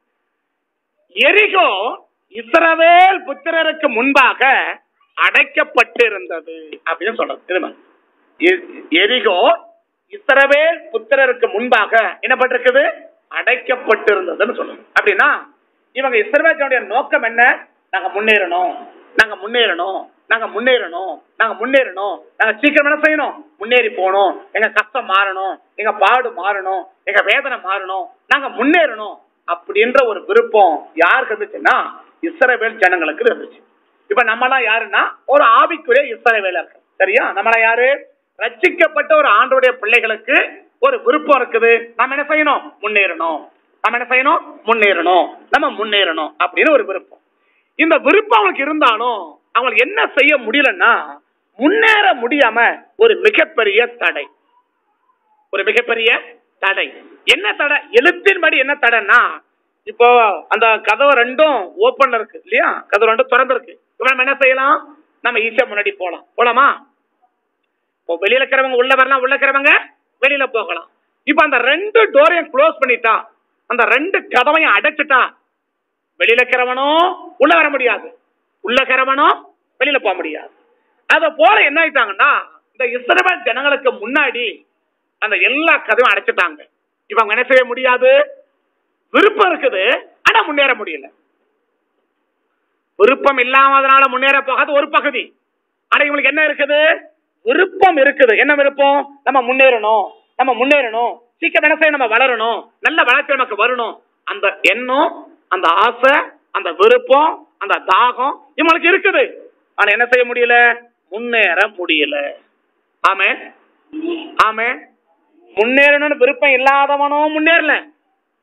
Speaker 1: எரிகோ இஸ்ரவேல் புத்திரருக்கு முன்பாக அடைக்கப்பட்டிருந்தது அப்படின்னு சொல்றது திரும்ப எ- எரிகோ இஸ்ரவேல் புத்திரருக்கு முன்பாக என்ன பட்டிருக்குது அடைக்கப்பட்டிருந்ததுன்னு சொல்லுது அப்படின்னா இவங்க இஸ்ரவேலுடைய நோக்கம் என்ன நாங்க முன்னேறணும் நாங்க முன்னேறணும் நாங்க முன்னேறணும் நாங்க முன்னேறணும் நாங்க சீக்கிரம் என்ன செய்யணும் முன்னேறி போகணும் எங்க கஷ்டம் மாறணும் எங்க பாடு மாறணும் எங்க வேதனை மாறணும் நாங்க முன்னேறணும் அப்படின்ற ஒரு விருப்பம் யாருக்கு இருந்துச்சுன்னா இஸ்ரவேல் ஜனங்களுக்கு இருந்துச்சு இப்ப நம்மலாம் யாருன்னா ஒரு ஆவிக்குரிய இஸ்ரவேலர்கள் சரியா நம்மளாம் யாரு ரட்சிக்கப்பட்ட ஒரு ஆண்டோடைய பிள்ளைகளுக்கு ஒரு விருப்பம் இருக்குது நம்ம என்ன செய்யணும் முன்னேறணும் நம்ம என்ன செய்யணும் முன்னேறணும் நம்ம முன்னேறணும் அப்படின்னு ஒரு விருப்பம் இந்த விருப்பம் அவங்களுக்கு இருந்தாலும் அவங்களுக்கு என்ன செய்ய முடியலன்னா முன்னேற முடியாம ஒரு மிகப்பெரிய தடை ஒரு மிகப்பெரிய தடை என்ன தடை எழுத்தின்படி என்ன தடைன்னா இப்போ அந்த கதவு ரெண்டும் ஓப்பன்ல இருக்கு இல்லையா கதவு ரெண்டும் திறந்திருக்கு இப்போ நம்ம என்ன செய்யலாம் நம்ம ஈஸியா முன்னாடி போலாம் போலாமா இப்போ வெளியில இருக்கிறவங்க உள்ள வரலாம் உள்ள இருக்கிறவங்க வெளியில போகலாம் இப்போ அந்த ரெண்டு டோரையும் க்ளோஸ் பண்ணிட்டா அந்த ரெண்டு கதவையும் அடைச்சிட்டா வெளியில இருக்கிறவனும் உள்ள வர முடியாது உள்ள இருக்கிறவனும் வெளியில போக முடியாது அத போல என்ன ஆயிட்டாங்கன்னா இந்த இஸ்ரவேல் ஜனங்களுக்கு முன்னாடி அந்த எல்லா கதவையும் அடைச்சிட்டாங்க இவங்க என்ன செய்ய முடியாது விருப்பம் இருக்குது ஆனா முன்னேற முடியல விருப்பம் இல்லாமதனால முன்னேற போகாத ஒரு பகுதி ஆனா இவங்களுக்கு என்ன இருக்குது விருப்பம் இருக்குது என்ன விருப்பம் நம்ம முன்னேறணும் நம்ம முன்னேறணும் சீக்கிரம் என்ன செய்ய நம்ம வளரணும் நல்ல வளர்ச்சி நமக்கு வரணும் அந்த எண்ணம் அந்த ஆசை அந்த விருப்பம் அந்த தாகம் இவங்களுக்கு இருக்குது ஆனா என்ன செய்ய முடியல முன்னேற முடியல ஆமே ஆமே முன்னேறணும்னு விருப்பம் இல்லாதவனும் முன்னேறல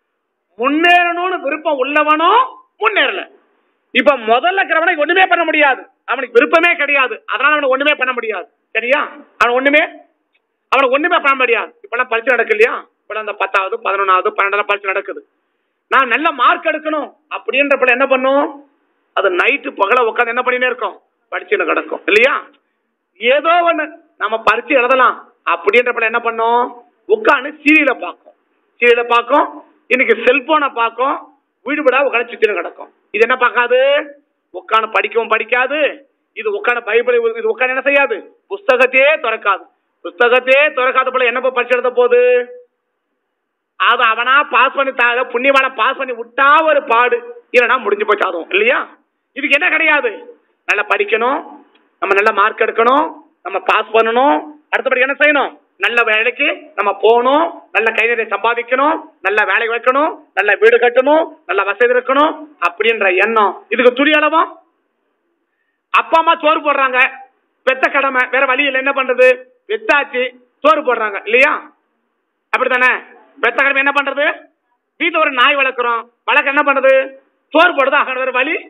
Speaker 1: முன்னேறணும்னு விருப்பம் உள்ளவனும் முன்னேறல இப்ப முதல்ல இருக்கிறவனை ஒண்ணுமே பண்ண முடியாது அவனுக்கு விருப்பமே கிடையாது அதனால அவனை ஒண்ணுமே பண்ண முடியாது சரியா அவன் ஒண்ணுமே அவனை ஒண்ணுமே பண்ண முடியாது இப்பெல்லாம் பரிசு நடக்கு இல்லையா இப்பெல்லாம் இந்த பத்தாவது பதினொன்னாவது பன்னெண்டாவது பரிசு நடக்குது நான் நல்ல மார்க் எடுக்கணும் அப்படின்றப்ப என்ன பண்ணும் அது நைட்டு பகல உட்காந்து என்ன பண்ணினே இருக்கோம் படிச்சுன்னு கிடக்கும் இல்லையா ஏதோ ஒண்ணு நம்ம பரிச்சு எழுதலாம் அப்படின்றப்ப என்ன பண்ணும் உட்காந்து சீரியலை பார்க்கும் சீரியலை பார்க்கும் இன்னைக்கு செல்போனை பார்க்கும் வீடு வீடா உட்காந்து சுத்தின்னு கிடக்கும் இது என்ன பார்க்காது உட்காந்து படிக்கவும் படிக்காது இது உட்காந்து பைபிள் இது உட்காந்து என்ன செய்யாது புஸ்தகத்தையே திறக்காது புஸ்தகத்தையே திறக்காத போல என்ன போய் பரிச்சு எழுத போகுது அது அவனா பாஸ் பண்ணி தாழ புண்ணியவான பாஸ் பண்ணி விட்டா ஒரு பாடு இல்லைன்னா முடிஞ்சு போச்சு அதுவும் இல்லையா இதுக்கு என்ன கிடையாது நல்லா படிக்கணும் நம்ம நல்ல மார்க் எடுக்கணும் நம்ம பாஸ் பண்ணணும் அடுத்தபடி என்ன செய்யணும் நல்ல வேலைக்கு நம்ம போகணும் நல்ல கை நிறைய சம்பாதிக்கணும் நல்ல வேலை வைக்கணும் நல்ல வீடு கட்டணும் நல்ல வசதி இருக்கணும் அப்படின்ற எண்ணம் இதுக்கு துணி அளவா அப்பா அம்மா சோறு போடுறாங்க பெத்த கடமை வேற வழி இல்லை என்ன பண்றது பெத்தாச்சு சோறு போடுறாங்க இல்லையா அப்படித்தானே பெத்த கடமை என்ன பண்றது வீட்டுல ஒரு நாய் வளர்க்குறோம் வளர்க்க என்ன பண்றது சோறு போடுறது ஆகணும் வேற வழி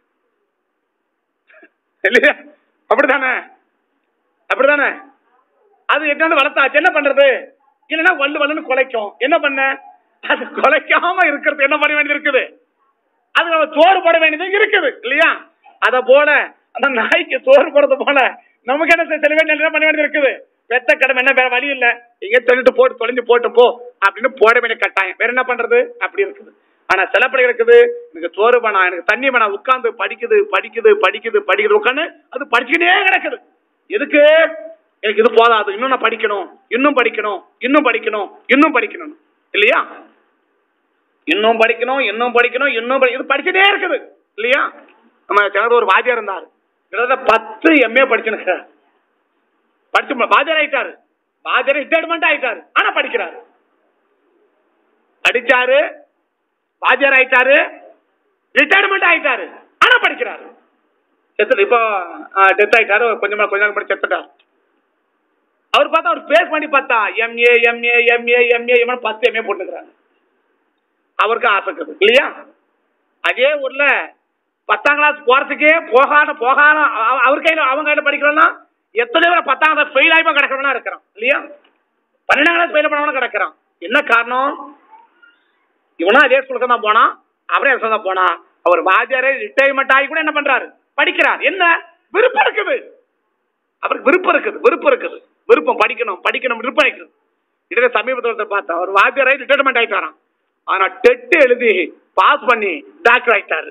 Speaker 1: இல்லையா அப்படித்தானே அப்படிதானே அது எட்டாண்டு வளர்த்தாச்சு என்ன பண்றது இல்லைன்னா வல்லு வல்லுன்னு குலைக்கும் என்ன பண்ண அது குலைக்காம இருக்கிறது என்ன பண்ண வேண்டியது இருக்குது அது நம்ம சோறு போட வேண்டியது இருக்குது இல்லையா அத போல அந்த நாய்க்கு சோறு போடுறது போல நமக்கு என்ன செய்ய- சில பேர் என்ன பண்ண வேண்டியது இருக்குது வெத்த கடமை என்ன வேற வழி இல்ல எங்க சொல்லிட்டு போட்டு தொலைஞ்சு போட்டு போ அப்படின்னு போட வேண்டிய கட்டாயம் வேற என்ன பண்றது அப்படி இருக்குது ஆனா சில பிள்ளைகள் இருக்குது எனக்கு சோறு வேணாம் எனக்கு தண்ணி வேணாம் உட்கார்ந்து படிக்குது படிக்குது படிக்குது படிக்குது உட்காந்து அது படிச்சுக்கிட்டே கிடக்குது எதுக்கு எனக்கு இது போதாது இன்னும் நான் படிக்கணும் இன்னும் படிக்கணும் இன்னும் படிக்கணும் இன்னும் படிக்கணும் இல்லையா இன்னும் படிக்கணும் இன்னும் படிக்கணும் இன்னும் படி- இது படிச்சுட்டே இருக்குது இல்லையா நம்ம சிலது ஒரு வாத்தியார் இருந்தார் கிட்டத்தட்ட பத்து எம்ஏ படிச்சுருக்கிறார் படிச்சு மு- வாத்தியார் ஆயிட்டாரு வாத்தியார் ரிட்டையர்மெண்ட் ஆயிட்டாரு ஆனா படிக்கிறாரு படிச்சாரு வாத்தியார் ஆயிட்டாரு ரிட்டையர்மெண்ட் ஆயிட்டாரு ஆனா படிக்கிறாரு செத்து இப்போ டெத் ஆயிட்டாரு கொஞ்சம் கொஞ்ச நாள் படி செத்துட்டார் அவர் பார்த்தா அவர் பேஸ் பண்ணி பார்த்தா MA MA MA MA MA பத்து எம்ஏ போட்டுக்கிறாங்க அவருக்கு ஆசை இருக்குது இல்லையா அதே ஊர்ல பத்தாம் கிளாஸ் போறதுக்கே போகாத போகாத அவ- அவர் கையில அவங்க கையில படிக்கிறோம்னா எத்தனை பேர் பத்தாம் கிளாஸ் ஃபெயில் ஆகி கிடக்கிறவனா இருக்கிறான் இல்லையா பன்னெண்டாம் கிளாஸ் ஃபெயில் பண்ணவனா கிடக்கிறான் என்ன காரணம் இவனும் அதே ஸ்கூலுக்கு தான் போனான் அவரே எஸ் தான் போனா அவர் வாத்தியாரே ரிட்டையர்மெண்ட் ஆகி கூட என்ன பண்றாரு படிக்கிறார் என்ன விருப்பம் இருக்குது அவருக்கு விருப்பம் இருக்குது விருப்பம் இருக்குது விருப்பம் படிக்கணும் படிக்கணும் விருப்பம் இருக்குது இதே சமீபத்தில் ஒருத்தர் பார்த்தா அவர் வாத்தியாரே ரிட்டையர்மெண்ட் ஆயிட்டாராம் ஆனா டெட் எழுதி பாஸ் பண்ணி டாக்டர் ஆயிட்டாரு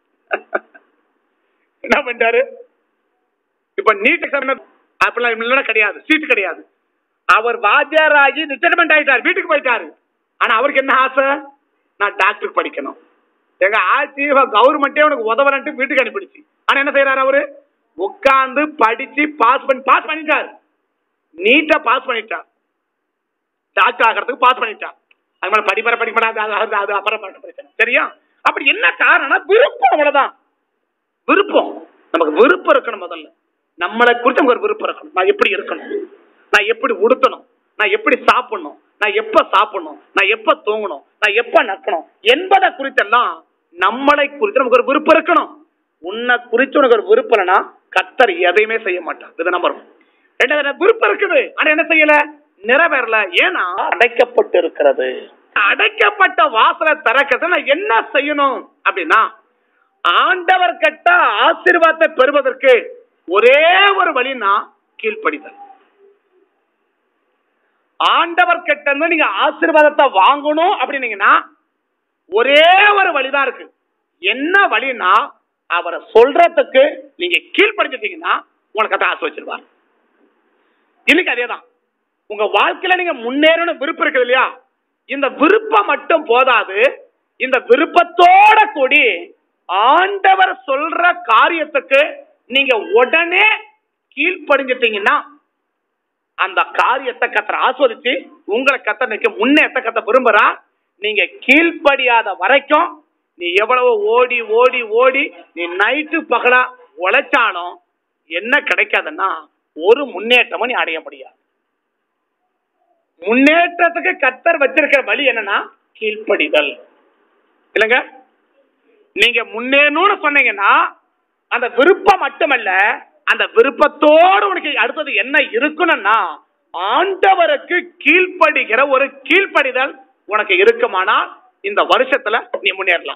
Speaker 1: என்ன பண்ணிட்டாரு இப்ப நீட் எக்ஸாம் அப்படிலாம் இல்லைன்னா கிடையாது சீட்டு கிடையாது அவர் வாத்தியார் ஆகி ரிட்டையர்மெண்ட் ஆயிட்டார் வீட்டுக்கு போயிட்டாரு ஆனா அவருக்கு என்ன ஆசை நான் டாக்டருக்கு படிக்கணும் எங்க ஆட்சி கவர்மெண்டே உனக்கு உதவலன்ட்டு வீட்டுக்கு அனுப்பிடுச்சு ஆனா என்ன செய்யறாரு அவரு உட்கார்ந்து படிச்சு பாஸ் பண்ணி பாஸ் பண்ணிட்டார் நீட்டா பாஸ் பண்ணிட்டார் டாக்டர் ஆகிறதுக்கு பாஸ் பண்ணிட்டான் அது மாதிரி படிப்பற படிப்படா அது அது அது அப்புறம் பண்ண பிரச்சனை சரியா அப்படி என்ன காரணம் விருப்பம் அவ்வளவுதான் விருப்பம் நமக்கு விருப்பம் இருக்கணும் முதல்ல நம்மளை குறித்து நமக்கு ஒரு விருப்பம் இருக்கணும் நான் எப்படி இருக்கணும் நான் எப்படி உடுத்தணும் நான் எப்படி சாப்பிடணும் நான் எப்ப சாப்பிடணும் நான் எப்ப தூங்கணும் நான் எப்ப நக்கணும் என்பதை குறித்தெல்லாம் நம்மளை குறித்து நமக்கு ஒரு விருப்பம் இருக்கணும் உன்னை குறித்து உனக்கு ஒரு விருப்பம் இல்லைன்னா கத்தர் எதையுமே செய்ய மாட்டான் இதை நம்பரும் ரெண்டாவது எனக்கு விருப்பம் இருக்குது ஆனா என்ன செய்யல நிறைவேறல ஏன்னா அடைக்கப்பட்டு இருக்கிறது அடைக்கப்பட்ட வாசலை திறக்கிறது நான் என்ன செய்யணும் அப்படின்னா ஆண்டவர் கட்ட ஆசீர்வாதத்தை பெறுவதற்கு ஒரே ஒரு வழினா கீழ்ப்படிதல் ஆண்டவர் கிட்ட இருந்து நீங்க ஆசீர்வாதத்தை வாங்கணும் அப்படின்னீங்கன்னா ஒரே ஒரு வழிதான் இருக்கு என்ன வழினா அவரை சொல்றதுக்கு நீங்க கீழ்ப்படிஞ்சிட்டீங்கன்னா உங்களுக்கு அதை ஆசை வச்சிருவார் இன்னைக்கு அதேதான் உங்க வாழ்க்கையில நீங்க முன்னேறணும் விருப்பம் இருக்குது இல்லையா இந்த விருப்பம் மட்டும் போதாது இந்த விருப்பத்தோட கூடி ஆண்டவர் சொல்ற காரியத்துக்கு நீங்க உடனே கீழ்ப்படிஞ்சிட்டீங்கன்னா அந்த காரியத்தை கத்தர் ஆஸ்வதிச்சு உங்களை கத்த நிக்க முன்னேற்ற கத்த விரும்புறா நீங்க கீழ்ப்படியாத வரைக்கும் நீ எவ்வளவு ஓடி ஓடி ஓடி நீ நைட்டு பகலா உழைச்சாலும் என்ன கிடைக்காதுன்னா ஒரு முன்னேற்றமும் நீ அடைய முடியாது முன்னேற்றத்துக்கு கத்தர் வச்சிருக்கிற வழி என்னன்னா கீழ்ப்படிதல் இல்லைங்க நீங்க முன்னேறணும்னு சொன்னீங்கன்னா அந்த விருப்பம் மட்டுமல்ல அந்த விருப்பத்தோடு உனக்கு அடுத்தது என்ன இருக்கணும்னா ஆண்டவருக்கு கீழ்ப்படுகிற ஒரு கீழ்ப்படிதல் உனக்கு இருக்குமானால் இந்த வருஷத்துல நீ முன்னேறலாம்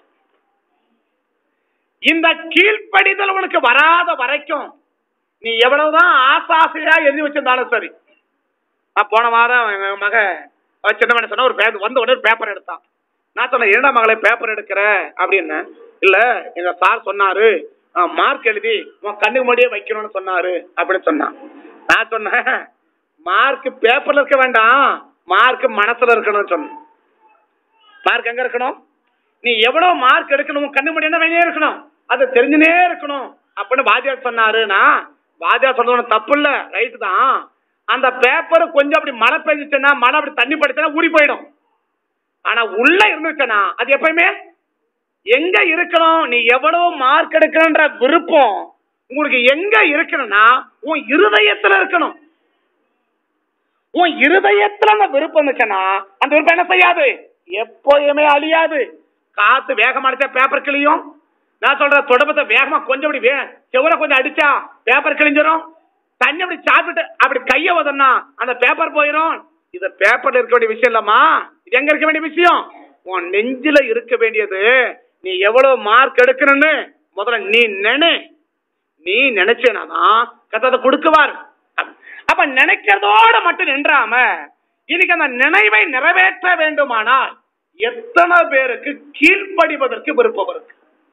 Speaker 1: இந்த கீழ்ப்படிதல் உனக்கு வராத வரைக்கும் நீ எவ்வளவுதான் ஆசாசையா எழுதி வச்சிருந்தாலும் சரி நான் போன வாரம் எங்க மக அவ சின்ன மகன் சொன்னா ஒரு பே- வந்த உடனே ஒரு பேப்பர் எடுத்தான் நான் சொன்னேன் இரண்டாம் மகளை பேப்பர் எடுக்கிற அப்படின்னு இல்ல எங்க சார் சொன்னாரு மார்க் எழுதி உன் கண்ணுக்கு முன்னாடியே வைக்கணும்னு சொன்னாரு அப்படின்னு சொன்னான் நான் சொன்னேன் மார்க் பேப்பர்ல இருக்க வேண்டாம் மார்க் மனசுல இருக்கணும்னு சொன்னேன் மார்க் எங்க இருக்கணும் நீ எவ்வளவு மார்க் எடுக்கணும் உன் கண்ணு முன்னாடி என்ன வேணே இருக்கணும் அது தெரிஞ்சுனே இருக்கணும் அப்படின்னு வாத்தியார் சொன்னாருன்னா வாத்தியார் சொல்றது தப்பு இல்ல ரைட்டு தான் அந்த பேப்பர் கொஞ்சம் அப்படி மழை பெஞ்சிச்சுன்னா மழை அப்படி தண்ணி படுச்சுன்னா ஊறி போயிடும் ஆனா உள்ள இருந்துச்சுன்னா அது எப்பயுமே எங்க இருக்கணும் நீ எவ்வளவு மார்க் எடுக்கணுன்ற விருப்பம் உங்களுக்கு எங்க இருக்கணும்னா உன் இருதயத்துல இருக்கணும் உன் இருதயத்துல அந்த விருப்பம் இருந்துச்சுன்னா அந்த விருப்பம் என்ன செய்யாது எப்போயுமே அழியாது காத்து வேகமா அடிச்சா பேப்பர் கிழியும் நான் சொல்ற தொடப்பத்தை வேகமா கொஞ்சம் அப்படி வே செவரை கொஞ்சம் அடிச்சா பேப்பர் கிழிஞ்சிரும் தண்ணி அப்படி சாப்பிட்டு அப்படி கைய உதறினா அந்த பேப்பர் போயிடும் இது பேப்பர்ல இருக்க வேண்டிய விஷயம் இல்லம்மா இது எங்க இருக்க வேண்டிய விஷயம் உன் நெஞ்சில இருக்க வேண்டியது நீ எவ்வளவு மார்க் எடுக்கணும்னு முதல்ல நீ நினை நீ நினைச்சேனாதான் கத்ததை கொடுக்குவார் அப்ப நினைக்கிறதோட மட்டும் நின்றாம இன்னைக்கு அந்த நினைவை நிறைவேற்ற வேண்டுமானால் எத்தனை பேருக்கு கீழ்ப்படிவதற்கு விருப்பம் இருக்கு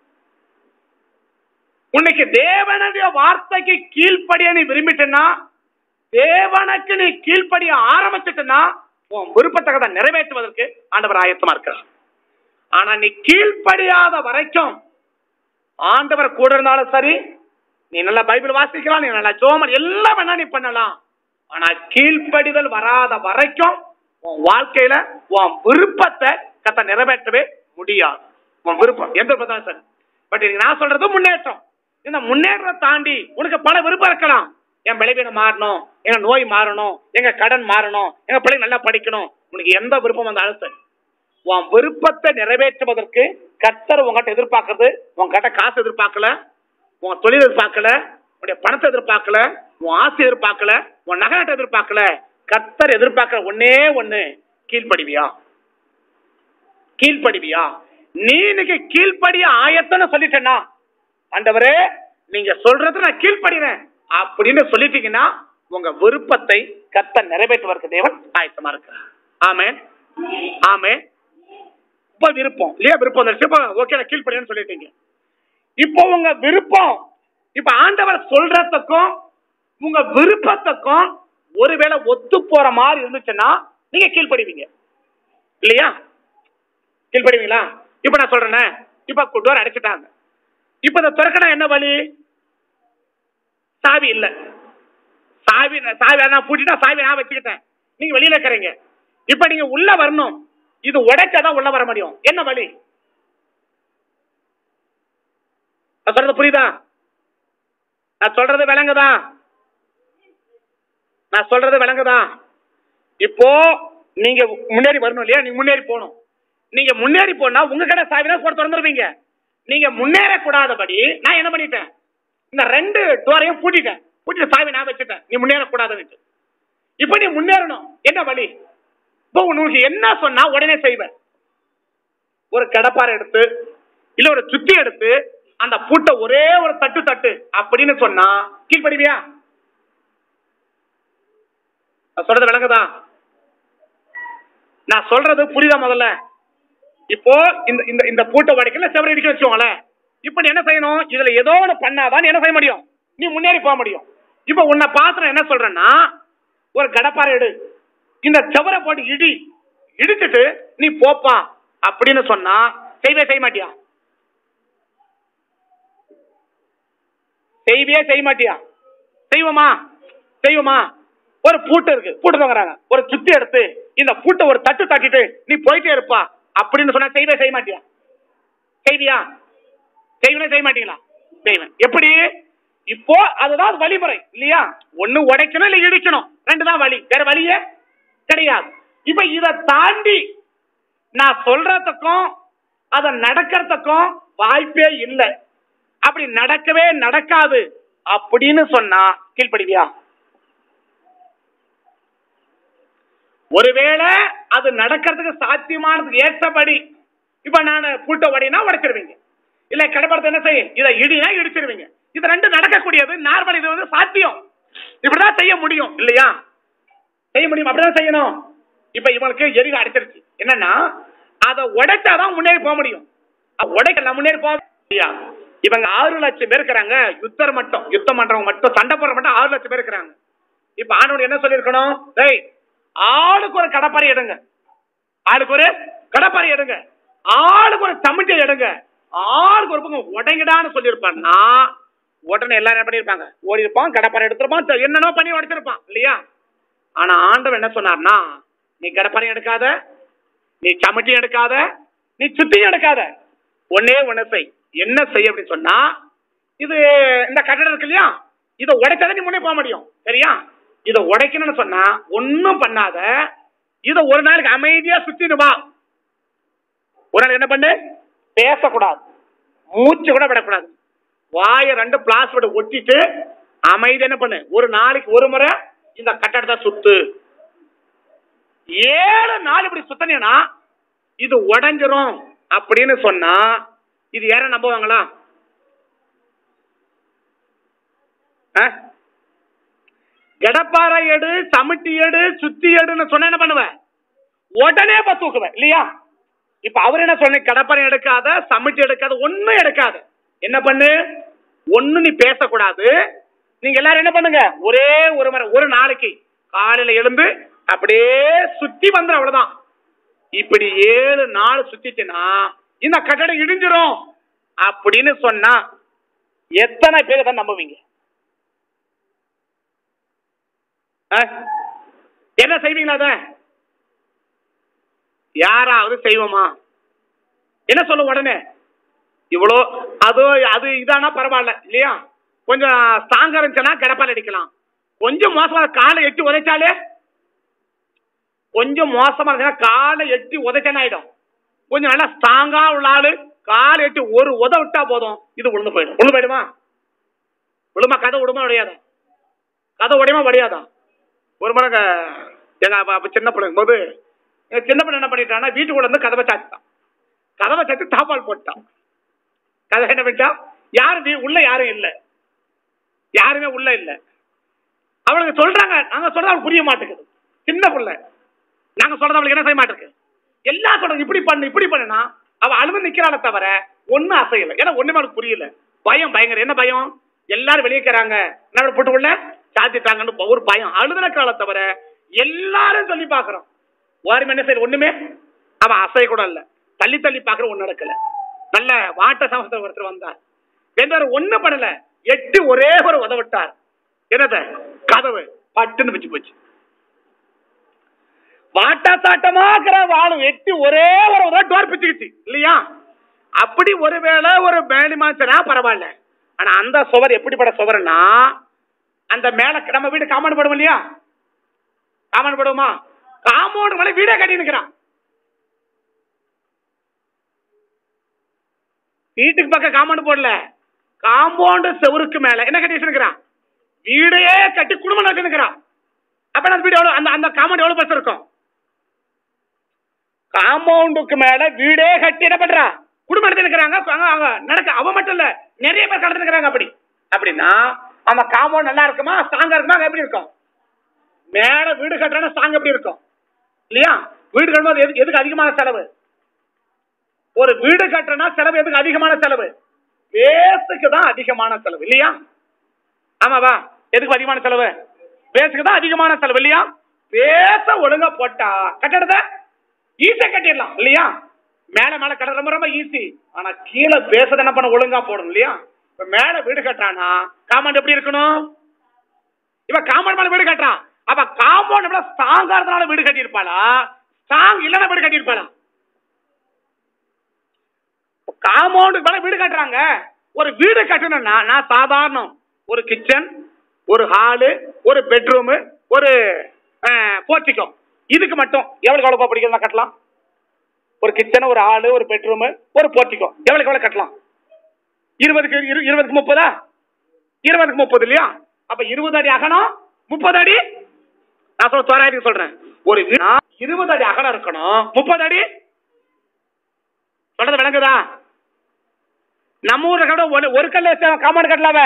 Speaker 1: உன்னைக்கு தேவனுடைய வார்த்தைக்கு கீழ்ப்படிய நீ விரும்பிட்டனா தேவனுக்கு நீ கீழ்ப்படிய ஆரம்பிச்சிட்டனா உன் விருப்பத்தகதை நிறைவேற்றுவதற்கு ஆண்டவர் ஆயத்தமா இருக்கிறார் ஆனா நீ கீழ்ப்படியாத வரைக்கும் ஆண்டவர் கூட இருந்தாலும் சரி நீ நல்லா பைபிள் வாசிக்கலாம் நீ நல்லா ஜோமன் எல்லாம் வேணா நீ பண்ணலாம் ஆனா கீழ்ப்படிதல் வராத வரைக்கும் உன் வாழ்க்கையில உன் விருப்பத்தை கத்த நிறைவேற்றவே முடியாது உன் விருப்பம் எந்த விருப்பம் சரி பட் நான் சொல்றது முன்னேற்றம் இந்த முன்னேற்றத்தை தாண்டி உனக்கு பல விருப்பம் இருக்கலாம் என் பலவீனம் மாறணும் எங்க நோய் மாறணும் எங்க கடன் மாறணும் எங்க பிள்ளை நல்லா படிக்கணும் உனக்கு எந்த விருப்பம் வந்தாலும் சரி உன் விருப்பத்தை நிறைவேற்றுவதற்கு கர்த்தர் உங்ககிட்ட எதிர்பார்க்கறது உங்ககிட்ட காசு எதிர்பார்க்கல உன் தொழில் எதிர்பார்க்கல உன்னுடைய பணத்தை எதிர்பார்க்கல உன் ஆசை எதிர்பார்க்கல உன் நகரத்தை எதிர்பார்க்கல கர்த்தர் எதிர்பார்க்கிற ஒன்னே ஒண்ணு கீழ்ப்படிவியா கீழ்ப்படிவியா நீ இன்னைக்கு கீழ்ப்படிய ஆயத்தன்னு சொல்லிட்டேன்னா ஆண்டவரே நீங்க சொல்றது நான் கீழ்ப்படிறேன் அப்படின்னு சொல்லிட்டீங்கன்னா உங்க விருப்பத்தை கத்த நிறைவேற்றுவதற்கு தேவன் ஆயத்தமா இருக்கிறார் ஆமே ஆமே இப்ப விருப்பம் இல்லையா விருப்பம் வந்துருச்சு இப்ப ஓகே நான் கீழ்ப்படிறேன்னு சொல்லிட்டீங்க இப்போ உங்க விருப்பம் இப்ப ஆண்டவர் சொல்றதுக்கும் உங்க விருப்பத்துக்கும் ஒருவேளை ஒத்து போற மாதிரி இருந்துச்சுன்னா நீங்க கீழ்ப்படிவீங்க இல்லையா கீழ்ப்படிவீங்களா இப்ப நான் சொல்றேனே இப்ப டோர் அடைச்சிட்டாங்க இப்ப இந்த திறக்கணும் என்ன வழி சாவி இல்ல சாவி சாவி நான் பூட்டிட்டா சாவி நான் வச்சுக்கிட்டேன் நீங்க வெளியில இருக்கிறீங்க இப்ப நீங்க உள்ள வரணும் இது உடைச்சாதான் உள்ள வர முடியும் என்ன வழி நான் சொல்றது புரியுதா நான் சொல்றது விளங்குதா நான் சொல்றது விளங்குதா இப்போ நீங்க முன்னேறி வரணும் இல்லையா நீங்க முன்னேறி போகணும் நீங்க முன்னேறி போனா உங்க கடை சாவினா கூட திறந்துருவீங்க நீங்க முன்னேறக்கூடாதபடி நான் என்ன பண்ணிட்டேன் இந்த ரெண்டு டோரையும் பூட்டிட்டேன் பூட்டிட்டு சாவி நான் வச்சுட்டேன் நீ முன்னேறக்கூடாதுன்னு இப்போ நீ முன்னேறணும் என்ன வழி இப்போ உனக்கு என்ன சொன்னா உடனே செய்வேன் ஒரு கடப்பாரை எடுத்து இல்ல ஒரு சுத்தி எடுத்து அந்த பூட்டை ஒரே ஒரு தட்டு தட்டு அப்படின்னு சொன்னா கீழ்படிவியா நான் சொல்றது விளங்குதா நான் சொல்றது புரியுதா முதல்ல இப்போ இந்த இந்த இந்த பூட்டை உடைக்கல செவரை இடிக்க வச்சுக்கோங்களேன் இப்போ நீ என்ன செய்யணும் இதுல ஏதோ ஒன்று பண்ணாதான் நீ என்ன செய்ய முடியும் நீ முன்னேறி போக முடியும் இப்போ உன்னை பாத்திரம் என்ன சொல்றேன்னா ஒரு கடப்பாறை எடு இந்த செவரை போட்டு இடி இடிச்சிட்டு நீ போப்பா அப்படின்னு சொன்னா செய்வே செய்ய மாட்டியா செய்வே செய்ய மாட்டியா செய்வோமா செய்வோமா ஒரு பூட்டு இருக்கு பூட்டு தங்குறாங்க ஒரு சுத்தி எடுத்து இந்த பூட்டை ஒரு தட்டு தட்டிட்டு நீ போயிட்டே இருப்பா அப்படின்னு சொன்னா செய்வே செய்ய மாட்டியா செய்வியா செய்வனே செய்ய மாட்டீங்களா செய்வேன் எப்படி இப்போ அதுதான் வழிமுறை இல்லையா ஒண்ணு உடைக்கணும் இல்ல இடிக்கணும் ரெண்டு தான் வழி வேற வழியே கிடையாது இப்ப இத தாண்டி நான் சொல்றதுக்கும் அத நடக்கிறதுக்கும் வாய்ப்பே இல்லை அப்படி நடக்கவே நடக்காது அப்படின்னு சொன்னா கீழ்ப்படிவியா ஒருவேளை அது நடக்கிறதுக்கு சாத்தியமானதுக்கு ஏற்றபடி இப்ப நான் பூட்ட உடையினா உடைச்சிருவீங்க இல்ல கடப்படத்தை என்ன செய்யும் இதை இடினா இடிச்சிருவீங்க இது ரெண்டு நடக்கக்கூடியது நார்மல் இது வந்து சாத்தியம் இப்படிதான் செய்ய முடியும் இல்லையா செய்ய முடியும் அப்படிதான் செய்யணும் இப்ப இவனுக்கு எரிவு அடைச்சிருச்சு என்னன்னா அதை உடைச்சாதான் முன்னேறி போக முடியும் உடைக்கலாம் முன்னேறி போக இல்லையா இவங்க ஆறு லட்சம் பேர் இருக்கிறாங்க யுத்தர் மட்டும் யுத்தம் பண்றவங்க மட்டும் சண்டை போடுற மட்டும் ஆறு லட்சம் பேர் இருக்கிறாங்க இப்ப ஆண்டவர் என்ன சொல்லியிருக்கணும் டேய் ஆளுக்கு ஒரு கடப்பாறை எடுங்க ஆளுக்கு ஒரு கடப்பாறை எடுங்க ஆளுக்கு ஒரு தமிழ்ச்சை எடுங்க ஆளுக்கு ஒரு பக்கம் உடைங்கடான்னு சொல்லியிருப்பான்னா உடனே எல்லாரும் என்ன பண்ணியிருப்பாங்க ஓடி இருப்பான் கடப்பாறை எடுத்திருப்பான் என்னென்னோ பண்ணி உடைச்சிருப்பான் இல்லையா ஆனா ஆண்டவன் என்ன சொன்னார்னா நீ கடப்பாறை எடுக்காத நீ சமட்டி எடுக்காத நீ சுத்தியும் எடுக்காத ஒன்னே ஒண்ணு செய் என்ன செய் அப்படின்னு சொன்னா இது இந்த கட்டடம் இருக்கு இல்லையா இதை உடைச்சாதான் நீ முன்னே போக முடியும் சரியா இதை உடைக்கணும்னு சொன்னா ஒன்னும் பண்ணாத இதை ஒரு நாளைக்கு அமைதியா சுத்திட்டு வா ஒரு நாளைக்கு என்ன பண்ணு பேசக்கூடாது மூச்சு கூட விடக்கூடாது வாயை ரெண்டு பிளாஸ் விட ஒட்டிட்டு அமைதி என்ன பண்ணு ஒரு நாளைக்கு ஒரு முறை இந்த கட்டடத்தை சுத்து ஏழு நாள் இப்படி சுத்தனீங்கன்னா இது உடைஞ்சிரும் அப்படின்னு சொன்னா இது யாரும் நம்புவாங்களா ஆ? கடப்பாறை எடு சமிட்டி எடு சுத்தி எடுன்னு சொன்ன என்ன பண்ணுவேன் உடனே இப்ப தூக்குவேன் இல்லையா இப்ப அவர் என்ன சொன்ன கடப்பாறை எடுக்காத சமிட்டி எடுக்காத ஒண்ணும் எடுக்காத என்ன பண்ணு ஒண்ணு நீ பேசக்கூடாது நீங்க எல்லாரும் என்ன பண்ணுங்க ஒரே ஒரு முறை ஒரு நாளைக்கு காலையில எழுந்து அப்படியே சுத்தி வந்துடும் அவ்வளவுதான் இப்படி ஏழு நாள் சுத்திச்சுன்னா இந்த கட்டடம் இடிஞ்சிரும் அப்படின்னு சொன்னா எத்தனை பேர் தான் நம்புவீங்க ஆ? என்ன செய்வீங்களா அத யாராவது செய்வோமா என்ன சொல்லும் உடனே இவ்வளோ அது அது இதானா பரவாயில்ல இல்லையா கொஞ்சம் ஸ்ட்ராங்கா இருந்துச்சுன்னா கிடப்பால் அடிக்கலாம் கொஞ்சம் மோசமா காலை எட்டி உதைச்சாலே கொஞ்சம் மோசமா இருந்துச்சுன்னா காலை எட்டி உதைச்சேன்னு ஆயிடும் கொஞ்சம் நல்லா ஸ்ட்ராங்கா உள்ள ஆளு காலை எட்டி ஒரு உத விட்டா போதும் இது விழுந்து போயிடும் விழுந்து போயிடுமா விழுமா கதை விடுமா உடையாதா கதை உடையுமா உடையாதா ஒரு முறை க- எங்க அப்ப- அப்ப சின்ன பிள்ளைங்க போது எங்க சின்ன பிள்ளை என்ன பண்ணிட்டான்னா வீட்டுக்குள்ள இருந்து கதவை சாத்திட்டான் கதவை சாத்தி தாப்பால் போட்டான் கதை என்ன பண்ணிட்டான் யாரும் வீ- உள்ள யாரும் இல்ல யாருமே உள்ள இல்ல அவளுக்கு சொல்றாங்க நாங்க சொல்றது அவளுக்கு புரிய மாட்டேங்குது சின்ன பிள்ளை நாங்க சொல்றது அவளுக்கு என்ன செய்ய மாட்டேங்குது எல்லாம் சொல்றது இப்படி பண்ணு இப்படி பண்ணுனா அவ அழுது நிக்கிறாளே தவிர ஒண்ணும் அசையல ஏன்னா ஒண்ணுமே அவளுக்கு புரியல பயம் பயங்கர என்ன பயம் எல்லாரும் வெளியே இருக்கிறாங்க என்ன போட்டு உள்ள சாத்திட்டாங்கன்னு ஒரு பயம் அழுது நிக்கிறாளே தவிர எல்லாரும் சொல்லி பாக்குறோம் யாரும் என்ன செய்ய ஒண்ணுமே அவ அசைய கூட இல்ல தள்ளி தள்ளி பாக்குற ஒண்ணு நடக்கல நல்ல வாட்ட சமஸ்தர் ஒருத்தர் வந்தார் வேண்டாரு ஒண்ணு பண்ணல எட்டு ஒரே ஒரு உதவிட்டார் என்னத கதவு பட்டுன்னு வச்சு போச்சு வாட்டா சாட்டமாக்கிற வாழும் எட்டி ஒரே ஒரு உதவி டோர் பிச்சுக்கிச்சு இல்லையா அப்படி ஒருவேளை ஒரு மேலி மாசனா பரவாயில்ல ஆனா அந்த சுவர் எப்படிப்பட்ட சுவர்னா அந்த மேல நம்ம வீடு காமன் படுவோம் இல்லையா காமன் படுவோமா காமௌண்ட் மேல வீடே கட்டி நிக்கிறான் வீட்டுக்கு பக்கம் காம்பவுண்ட் போடல காம்பவுண்ட் செவருக்கு மேல என்ன கட்டி வச்சிருக்கிறான் வீடையே கட்டி குடும்பம் வச்சிருக்கிறான் அப்ப அந்த வீடு எவ்வளவு அந்த அந்த காம்பவுண்ட் எவ்வளவு பெருசு இருக்கும் காம்பவுண்டுக்கு மேல வீடே கட்டி என்ன பண்றா குடும்பம் நடத்தி இருக்கிறாங்க அங்க அங்க நடக்க அவ மட்டும் இல்ல நிறைய பேர் கடந்து இருக்கிறாங்க அப்படி அப்படின்னா அந்த காம்பவுண்ட் நல்லா இருக்குமா ஸ்ட்ராங்கா இருக்குமா அங்க எப்படி இருக்கும் மேல வீடு கட்டுறா ஸ்ட்ராங் எப்படி இருக்கும் இல்லையா வீடு கட்டும்போது எது- எதுக்கு அதிகமான செலவு ஒரு வீடு கட்டுறனா செலவு எதுக்கு அதிகமான செலவு பேஸுக்கு தான் அதிகமான செலவு இல்லையா ஆமாவா எதுக்கு அதிகமான செலவு பேஸுக்கு தான் அதிகமான செலவு இல்லையா பேச ஒழுங்கா போட்டா கட்டடத்தை ஈஸியா கட்டிடலாம் இல்லையா மேல மேல கட்ட ரொம்ப ரொம்ப ஈஸி ஆனா கீழே பேசத என்ன பண்ண ஒழுங்கா போடணும் இல்லையா இப்ப மேல வீடு கட்டுறானா காம்பவுண்ட் எப்படி இருக்கணும் இப்ப காம்பவுண்ட் மேல வீடு கட்டுறான் அப்ப காம்பவுண்ட் விட ஸ்ட்ராங்கா இருந்தனால வீடு கட்டியிருப்பாளா ஸ்ட்ராங் இல்லைன்னா வீடு கட்டியிருப்பாளா காம்பவுண்டுக்கு மேல வீடு கட்டுறாங்க ஒரு வீடு கட்டணும்னா நான் சாதாரணம் ஒரு கிச்சன் ஒரு ஹாலு ஒரு பெட்ரூமு ஒரு போர்ட்டிக்கோ இதுக்கு மட்டும் எவ்வளவு எவ்வளவு பிடிக்கிறதா கட்டலாம் ஒரு கிச்சன் ஒரு ஆளு ஒரு பெட்ரூம் ஒரு போர்ட்டிக்கோ எவ்வளவுக்கு எவ்வளவு கட்டலாம் இருபதுக்கு இரு- இருபதுக்கு முப்பதா இருபதுக்கு முப்பது இல்லையா அப்ப இருபது அடி அகலம் முப்பது அடி நான் சொல்ல தோராயிரத்துக்கு சொல்றேன் ஒரு வீடு இருபது அடி அகலம் இருக்கணும் முப்பது அடி சொல்றது விளங்குதா நம்ம ஊர்ல கூட ஒரு ஒரு கல்ல காம்பவுண்ட் கட்டலாம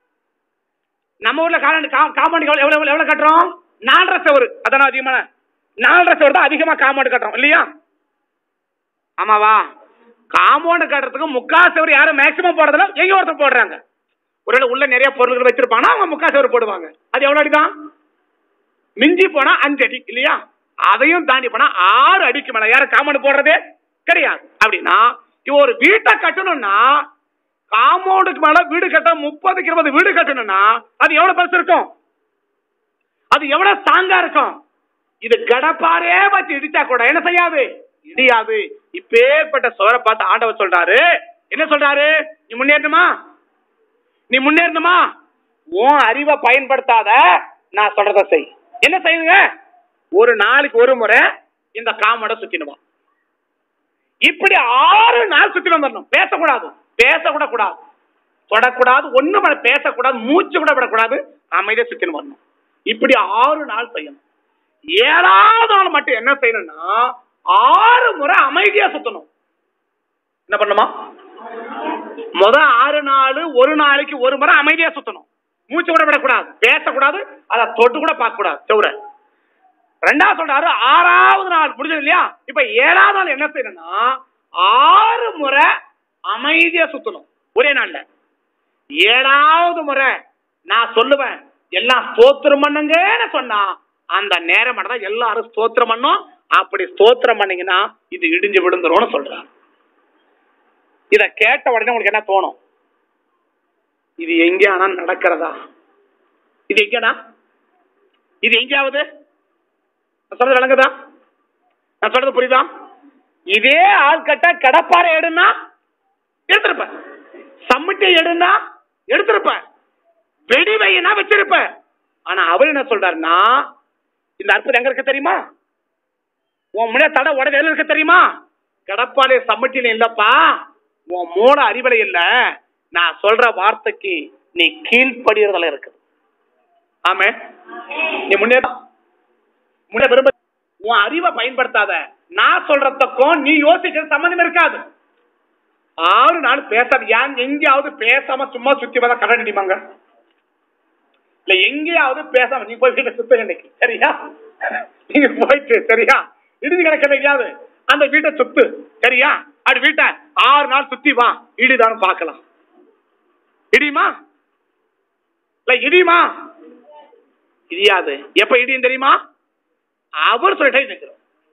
Speaker 1: நம்ம ஊர்ல காம்பவுண்ட் எவ்வளவு எவ்வளவு எவ்வளவு கட்டுறோம் நாலரை சவரு அதான அதிகமான நாலரை சவரு தான் அதிகமா காம்பவுண்ட் கட்டுறோம் இல்லையா ஆமாவா காம்பவுண்ட் கட்டுறதுக்கு முக்கா சவரு யாரும் மேக்சிமம் போடுறதுல எங்க ஒருத்தர் போடுறாங்க ஒருவேளை உள்ள நிறைய பொருள்கள் வச்சிருப்பாங்கன்னா அவங்க முக்கா சவரு போடுவாங்க அது எவ்வளவு அடிதான் மிஞ்சி போனா அஞ்சு அடி இல்லையா அதையும் தாண்டி போனா ஆறு அடிக்கு மேல யாரும் காம்பவுண்ட் போடுறதே கிடையாது அப்படின்னா இவன் ஒரு வீட்டை கட்டணும்னா காம்பவுண்டுக்கு மேல வீடு கட்ட முப்பதுக்கு இருபது வீடு கட்டணும்னா அது எவ்வளவு பெருசு இருக்கும் அது எவ்வளவு ஸ்ட்ராங்கா இருக்கும் இது கடப்பாரே வச்சு இடிச்சா கூட என்ன செய்யாது இடியாது இப்பேற்பட்ட சுவரை பார்த்து ஆண்டவர் சொல்றாரு என்ன சொல்றாரு நீ முன்னேறணுமா நீ முன்னேறணுமா உன் அறிவை பயன்படுத்தாத நான் சொல்றத செய் என்ன செய்யுங்க ஒரு நாளைக்கு ஒரு முறை இந்த காமட சுத்தினுவா இப்படி ஆறு நாள் சுத்தி வந்துடணும் பேசக்கூடாது பேசக்கூட கூடாது தொடக்கூடாது ஒண்ணும் பண்ண- பேசக்கூடாது மூச்சு கூட விடக்கூடாது அமைதியா சுத்தின்னு வரணும் இப்படி ஆறு நாள் செய்யணும் ஏழாவது நாள் மட்டும் என்ன செய்யணும்னா ஆறு முறை அமைதியா சுத்தணும் என்ன பண்ணுமா முத ஆறு நாள் ஒரு நாளைக்கு ஒரு முறை அமைதியா சுத்தணும் மூச்சு கூட விடக்கூடாது பேசக்கூடாது அதை தொட்டு கூட பார்க்க கூடாது செவுரை ரெண்டாவது சொல்றாரு ஆறாவது நாள் முடிஞ்சது இல்லையா இப்ப ஏழாவது நாள் என்ன செய்யணும்னா ஆறு முறை அமைதியா சுத்தணும் ஒரே நாள்ல ஏழாவது முறை நான் சொல்லுவேன் எல்லாம் ஸ்தோத்திரம் பண்ணுங்கன்னு சொன்னா அந்த நேரம் தான் எல்லாரும் ஸ்தோத்திரம் பண்ணும் அப்படி ஸ்தோத்திரம் பண்ணீங்கன்னா இது இடிஞ்சு விழுந்துரும்னு சொல்றான் இத கேட்ட உடனே உங்களுக்கு என்ன தோணும் இது எங்கேயானா நடக்கிறதா இது எங்கடா இது எங்கேயாவது நான் சொல்றது விளங்குதா நான் சொல்றது புரியுதா இதே ஆள்கட்ட கடப்பாறை எடுனா எடுத்திருப்ப சம்மட்டி எடுனா எடுத்திருப்ப வெடி வைனா வச்சிருப்ப ஆனா அவர் என்ன சொல்றாருன்னா இந்த அற்புதம் எங்க இருக்கு தெரியுமா உன் முன்னாடி தடை உடனே எதுல இருக்கு தெரியுமா கடப்பாறை சம்மட்டில இல்லப்பா உன் மூல அறிவலை இல்ல நான் சொல்ற வார்த்தைக்கு நீ கீழ்ப்படுகிறதுல இருக்கு ஆமே நீ முன்னேற முன்னே விரும்ப உன் அறிவை பயன்படுத்தாத நான் சொல்றதுக்கும் நீ யோசிக்கிறது சம்பந்தம் இருக்காது ஆறு நாள் பேசாம ஏன் எங்கேயாவது பேசாம சும்மா சுத்தி வந்தா கடன் அடிப்பாங்க இல்ல எங்கேயாவது பேசாம நீ போய் வீட்டை சுத்த இன்னைக்கு சரியா நீங்க போயிட்டு சரியா இடிஞ்சு கிடக்கிறது எங்கேயாவது அந்த வீட்டை சுத்து சரியா அப்படி வீட்டை ஆறு நாள் சுத்தி வா இடிதான்னு பார்க்கலாம் இடியுமா இல்ல இடியுமா இடியாது எப்ப இடியும் தெரியுமா அவர் சொல்லிட்டே நிற்கிறோம்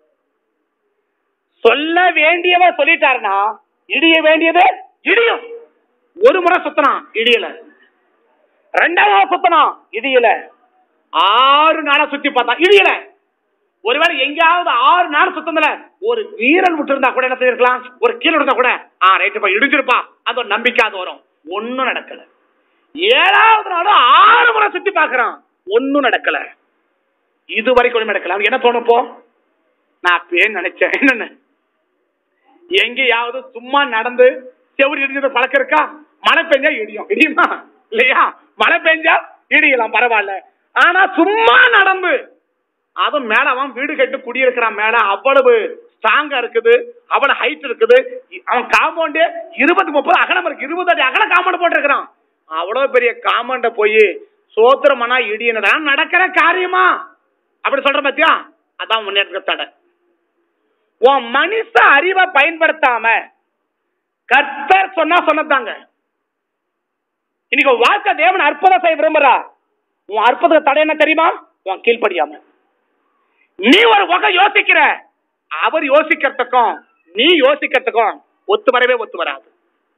Speaker 1: சொல்ல வேண்டியவர் சொல்லிட்டாருன்னா இடிய வேண்டியது இடியும் ஒரு முறை சுத்தலாம் இடியல ரெண்டாவது சுத்தலாம் இடியல ஆறு நாளா சுத்தி பார்த்தா இடியல ஒருவேளை எங்கேயாவது ஆறு நாள் சுத்தத்துல ஒரு வீரல் விட்டு இருந்தா கூட என்ன செய்யிருக்கலாம் ஒரு கீழே இருந்தா கூட ஆ ரைட்டுப்பா இடிஞ்சிருப்பா அது ஒரு நம்பிக்கை அது வரும் ஒன்னும் நடக்கல ஏழாவது நாளும் ஆறு முறை சுத்தி பார்க்கறான் ஒன்னும் நடக்கல இது வரைக்கும் ஒண்ணும் நடக்கல அவனுக்கு என்ன தோணுப்போ நான் அப்பயே நினைச்சேன் என்னன்னு எங்கேயாவது சும்மா நடந்து செவரு இடிஞ்சது பழக்கம் இருக்கா மழை பெஞ்சா இடியும் இடியுமா இல்லையா மழை பெஞ்சா இடியலாம் பரவாயில்ல ஆனா சும்மா நடந்து அதுவும் மேல அவன் வீடு கட்டி குடியிருக்கிறான் மேல அவ்வளவு ஸ்ட்ராங்கா இருக்குது அவ்வளவு ஹைட் இருக்குது அவன் காம்பவுண்டே இருபது முப்பது அகலம் இருக்கு இருபது அடி அகலம் காம்பவுண்ட் போட்டிருக்கிறான் அவ்வளவு பெரிய காம்பவுண்ட போய் சோத்திரமனா இடியனடா நடக்கிற காரியமா அப்படி சொல்ற பாத்தியா அதான் முன்னேற்ற தடை உன் மனுஷ அறிவை பயன்படுத்தாம கர்த்தர் சொன்னா சொன்னதாங்க இன்னைக்கு உன் வாழ்க்கை தேவன் அற்புதம் செய்ய விரும்புறா உன் அற்புத தடை என்ன தெரியுமா உன் கீழ்ப்படியாம நீ ஒரு வகை யோசிக்கிற அவர் யோசிக்கிறதுக்கும் நீ யோசிக்கிறதுக்கும் ஒத்து வரவே ஒத்து வராது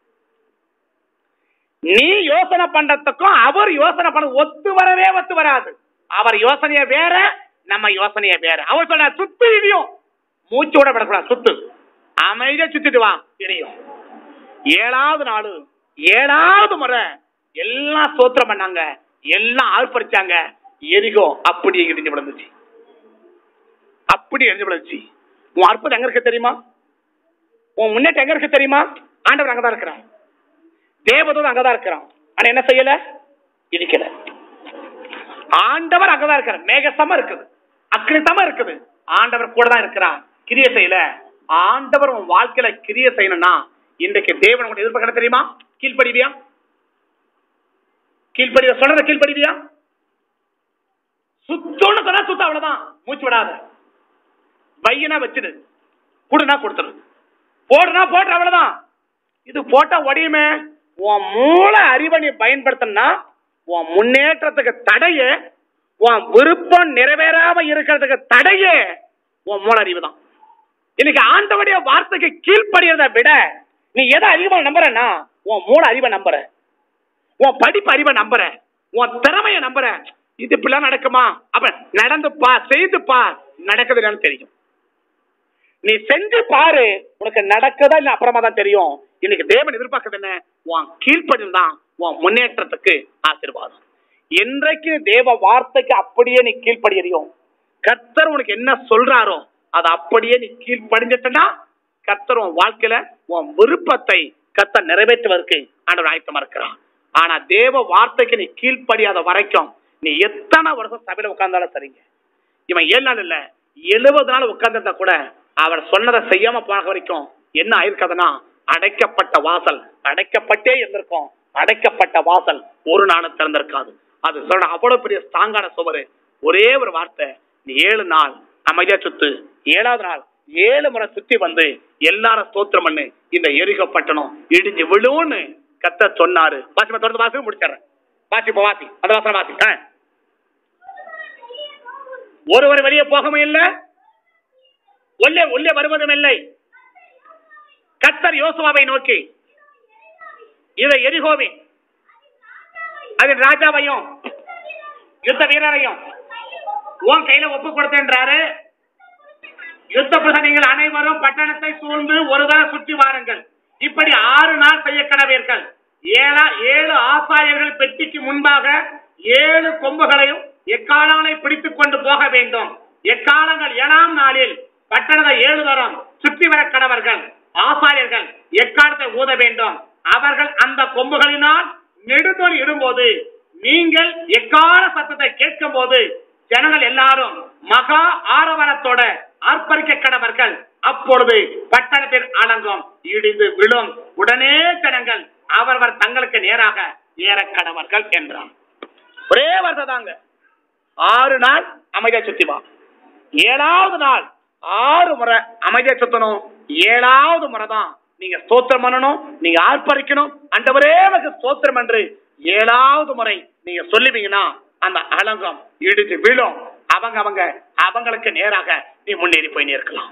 Speaker 1: நீ யோசனை பண்றதுக்கும் அவர் யோசனை பண்ண ஒத்து வரவே ஒத்து வராது அவர் யோசனைய வேற நம்ம யோசனைய வேற அவர் சொல்ற சுத்து இடியும் மூச்சு விட விடக்கூடாது சுத்து அமைதியா சுத்திட்டு வா இடியும் ஏழாவது நாள் ஏழாவது முறை எல்லாம் சோத்திரம் பண்ணாங்க எல்லாம் ஆழ்பறிச்சாங்க எரிகோ அப்படியே இடிஞ்சு விழுந்துச்சு அப்படி எரிஞ்சு விழுந்துச்சு உன் அற்புதம் எங்க இருக்கு தெரியுமா உன் முன்னேற்றம் எங்க இருக்கு தெரியுமா ஆண்டவர் அங்கதான் இருக்கிறான் தேவதூதன் அங்கதான் இருக்கிறான் ஆனா என்ன செய்யல இருக்கல ஆண்டவர் அங்கதான் இருக்கிறார் மேகசமா இருக்குது அக்னிசமா இருக்குது ஆண்டவர் கூட தான் இருக்கிறார் கிரிய செய்யல ஆண்டவர் உன் வாழ்க்கையில கிரிய செய்யணும்னா இன்றைக்கு தேவன் உங்களை எதிர்பார்க்க தெரியுமா கீழ்ப்படிவியா கீழ்ப்படிவ சொல்றத கீழ்ப்படிவியா சுத்தம்னு சொன்னா சுத்தம் அவ்வளவுதான் மூச்சு விடாத பையனா வச்சிடு குடுனா கொடுத்துரு போடுனா போடுற அவ்வளவுதான் இது போட்டா உடையுமே உன் மூளை அறிவை நீ பயன்படுத்தினா உன் முன்னேற்றத்துக்கு தடைய உன் விருப்பம் நிறைவேறாம இருக்கிறதுக்கு தடையே உன் மூளை அறிவு தான் இன்னைக்கு ஆண்டவடைய வார்த்தைக்கு கீழ்ப்படியறத விட நீ எதை அதிகமா நம்புறன்னா உன் மூளை அறிவை நம்புற உன் படிப்பு அறிவை நம்புற உன் திறமைய நம்புற இது இப்படிலாம் நடக்குமா அப்ப நடந்து பா செய்து பா நடக்குது இல்லைன்னு தெரியும் நீ செஞ்சு பாரு உனக்கு நடக்குதா இல்ல அப்புறமா தான் தெரியும் இன்னைக்கு தேவன் எதிர்பார்க்கறது என்ன உன் கீழ்ப்படில் தான் உன் முன்னேற்றத்துக்கு ஆசீர்வாதம் என்றைக்கு தேவ வார்த்தைக்கு அப்படியே நீ கீழ்ப்படியறியோ கர்த்தர் உனக்கு என்ன சொல்றாரோ அதை அப்படியே நீ கீழ்ப்படிஞ்சிட்டனா கர்த்தர் உன் வாழ்க்கையில உன் விருப்பத்தை கர்த்தர் நிறைவேற்றுவதற்கு ஆண்டவர் ஆயத்தமா இருக்கிறான் ஆனா தேவ வார்த்தைக்கு நீ கீழ்ப்படியாத வரைக்கும் நீ எத்தனை வருஷம் சபையில உட்கார்ந்தாலும் சரிங்க இவன் ஏழு நாள் இல்ல எழுபது நாள் உட்கார்ந்திருந்தா கூட அவர் சொன்னதை செய்யாம போன வரைக்கும் என்ன ஆயிருக்காதுன்னா அடைக்கப்பட்ட வாசல் அடைக்கப்பட்டே இருந்திருக்கும் அடைக்கப்பட்ட வாசல் ஒரு நாளும் திறந்திருக்காது அது சொல்ற அவ்வளவு பெரிய ஸ்ட்ராங்கான சுவரு ஒரே ஒரு வார்த்தை நீ ஏழு நாள் அமைதியா சுத்து ஏழாவது நாள் ஏழு முறை சுத்தி வந்து எல்லாரும் ஸ்தோத்திரம் பண்ணு இந்த எரிகோ பட்டணம் இடிஞ்சு விழுன்னு கத்த சொன்னாரு வாசி தொடர்ந்து வாசி முடிச்சிடுறேன் வாசி இப்போ வாசி அந்த வாசனை வாசி ஆ. ஒருவர் வெளியே போகவும் இல்லை உள்ளே உள்ளே வருவதும் இல்லை கத்தர் யோசுவாவை நோக்கி இதை எரிகோவி அதில் ராஜாவையும் யுத்த வீரரையும் உன் கையில ஒப்பு கொடுத்தேன்றாரு யுத்த பிரசனைகள் அனைவரும் பட்டணத்தை சூழ்ந்து ஒரு தடவை சுற்றி வாருங்கள் இப்படி ஆறு நாள் செய்ய கடவீர்கள் ஏழா ஏழு ஆசாரியர்கள் பெட்டிக்கு முன்பாக ஏழு கொம்புகளையும் எக்காலங்களை பிடித்துக் கொண்டு போக வேண்டும் எக்காலங்கள் ஏழாம் நாளில் பட்டணத்தை ஏழு தரம் சுற்றி வர கடவர்கள் ஆசாரியர்கள் எக்காலத்தை ஊத வேண்டும் அவர்கள் அந்த கொம்புகளினால் நெடுந்தொலி இடும்போது நீங்கள் எக்கால சத்தத்தை கேட்கும் போது ஜனங்கள் எல்லாரும் மகா ஆரவாரத்தோட ஆர்ப்பரிக்க கடவர்கள் அப்பொழுது பட்டணத்தில் அடங்கும் இடிந்து விழும் உடனே ஜனங்கள் அவரவர் தங்களுக்கு நேராக ஏற கடவர்கள் என்றான் ஒரே வார்த்தை தாங்க ஆறு நாள் அமைதியா சுத்தி வா ஏழாவது நாள் ஆறு முறை அமைதியா சுத்தணும் ஏழாவது முறை தான் நீங்க ஸ்தோத்திரம் பண்ணணும் நீங்க ஆர்ப்பரிக்கணும் அண்டவரே எனக்கு ஸ்தோத்திரம் என்று ஏழாவது முறை நீங்க சொல்லுவீங்கன்னா அந்த அலங்கம் இடிஞ்சு விழும் அவங்க அவங்க அவங்களுக்கு நேராக நீ முன்னேறி போய் இருக்கலாம்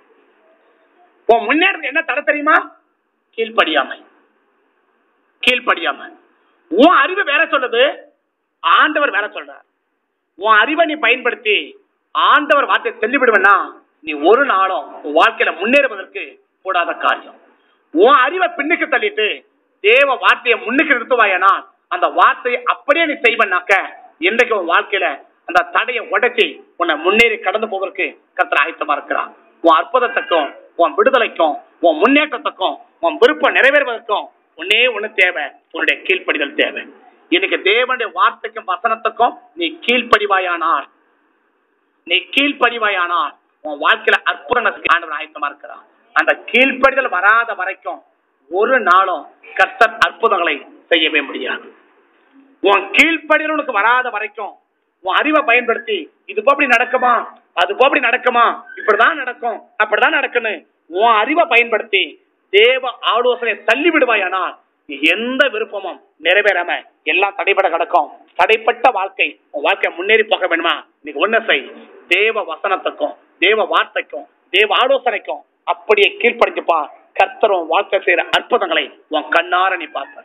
Speaker 1: உன் முன்னேறது என்ன தடை தெரியுமா கீழ்ப்படியாமை கீழ்ப்படியாமை உன் அறிவு வேற சொல்லுது ஆண்டவர் வேற சொல்றார் உன் அறிவை நீ பயன்படுத்தி ஆண்டவர் வார்த்தையை தெளிவிடுவேன்னா நீ ஒரு நாளும் உன் வாழ்க்கையில முன்னேறுவதற்கு கூடாத காரியம் உன் அறிவை பின்னுக்கு தள்ளிட்டு தேவ வார்த்தையை முன்னுக்கு நிறுத்துவாயனா அந்த வார்த்தையை அப்படியே நீ செய்வனாக்க என்றைக்கு உன் வாழ்க்கையில அந்த தடையை உடைச்சி உன்னை முன்னேறி கடந்து போவதற்கு கர்த்தர் ஆயத்தமா இருக்கிறான் உன் அற்புதத்துக்கும் உன் விடுதலைக்கும் உன் முன்னேற்றத்துக்கும் உன் விருப்பம் நிறைவேறுவதற்கும் ஒன்னே ஒண்ணு தேவை உன்னுடைய கீழ்ப்படிதல் தேவை இன்னைக்கு தேவனுடைய வார்த்தைக்கும் வசனத்துக்கும் நீ கீழ்ப்படிவாயானால் நீ கீழ்ப்படிவாயானால் உன் வாழ்க்கையில அற்புதத்துக்கு ஆண்டவர் ஆயத்தமா இருக்கிறான் அந்த கீழ்ப்படிதல் வராத வரைக்கும் ஒரு நாளும் கர்த்தர் அற்புதங்களை செய்யவே முடியாது உன் கீழ்ப்படிதல் உனக்கு வராத வரைக்கும் உன் அறிவை பயன்படுத்தி இது அப்படி நடக்குமா அது அப்படி நடக்குமா இப்படிதான் நடக்கும் அப்படிதான் நடக்குன்னு உன் அறிவை பயன்படுத்தி தேவ ஆலோசனை தள்ளி விடுவாயானால் நீ எந்த விருப்பமும் நிறைவேறாம எல்லாம் தடைபட கிடக்கும் தடைப்பட்ட வாழ்க்கை உன் வாழ்க்கை முன்னேறி போக வேணுமா நீ ஒண்ணு செய் தேவ வசனத்துக்கும் தேவ வார்த்தைக்கும் தேவ ஆலோசனைக்கும் அப்படியே கீழ்ப்படிஞ்சுப்பா கர்த்தர் உன் வாழ்க்கை செய்யற அற்புதங்களை உன் கண்ணார நீ பார்ப்ப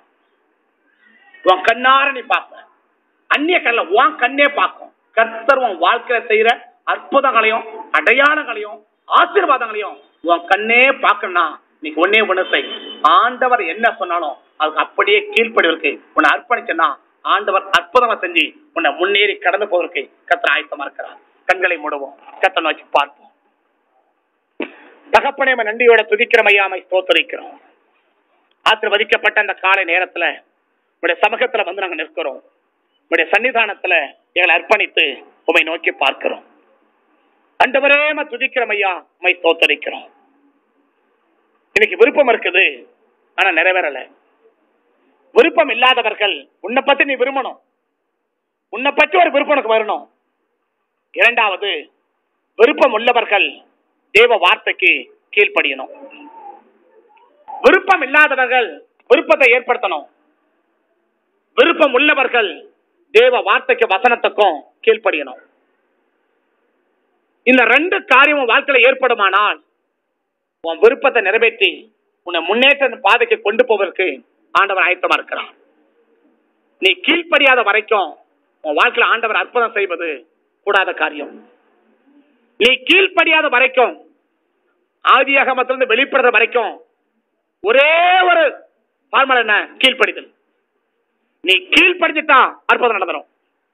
Speaker 1: உன் கண்ணார நீ பார்ப்ப அந்நிய கண்ல உன் கண்ணே பார்க்கும் கர்த்தர் உன் வாழ்க்கையில செய்யற அற்புதங்களையும் அடையாளங்களையும் ஆசீர்வாதங்களையும் உன் கண்ணே பார்க்கணும்னா நீ ஒன்னே ஒண்ணு செய் ஆண்டவர் என்ன சொன்னாலும் அதுக்கு அப்படியே கீழ்ப்படுவதற்கு உன்னை அர்ப்பணிச்சனா ஆண்டவர் அற்புதமா செஞ்சு உன்னை முன்னேறி கடந்து போவதற்கு கர்த்தர் ஆயத்தமா இருக்கிறார் கண்களை மூடுவோம் கர்த்தர் நோக்கி பார்ப்போம் தகப்பனே உம்மை நன்றியோட துதிக்கிறோம் ஐயாமை ஸ்தோத்தரிக்கிறோம் ஆசிர்வதிக்கப்பட்ட அந்த காலை நேரத்துல உடைய சமூகத்துல வந்து நாங்க நிற்கிறோம் உடைய சன்னிதானத்துல எங்களை அர்ப்பணித்து உமை நோக்கி பார்க்கிறோம் அண்டவரே உம்மை துதிக்கிறோம் ஐயா உமை ஸ்தோத்தரிக்கிறோம் இன்னைக்கு விருப்பம் இருக்குது ஆனா நிறைவேறல விருப்பம் இல்லாதவர்கள் உன்னை பத்தி நீ விரும்பணும் உன்னை பற்றி ஒரு விருப்பம் உனக்கு வரணும் இரண்டாவது விருப்பம் உள்ளவர்கள் தேவ வார்த்தைக்கு கீழ்ப்படியணும் விருப்பம் இல்லாதவர்கள் விருப்பத்தை ஏற்படுத்தணும் விருப்பம் உள்ளவர்கள் தேவ வார்த்தைக்கு வசனத்துக்கும் கீழ்ப்படியணும் இந்த ரெண்டு காரியமும் வாழ்க்கையில ஏற்படுமானால் உன் விருப்பத்தை நிறைவேற்றி உன்னை முன்னேற்ற பாதைக்கு கொண்டு போவதற்கு ஆண்டவர் ஆயத்தமா இருக்கிறான் நீ கீழ்ப்படியாத வரைக்கும் உன் வாழ்க்கையில ஆண்டவர் அற்புதம் செய்வது கூடாத காரியம் நீ கீழ்ப்படியாத வரைக்கும் ஆதியாகமத்திலிருந்து வெளிப்படுற வரைக்கும் ஒரே ஒரு ஃபார்முலா என்ன கீழ்ப்படிதல் நீ கீழ்ப்படிஞ்சிட்டா அற்புதம் நடந்துடும்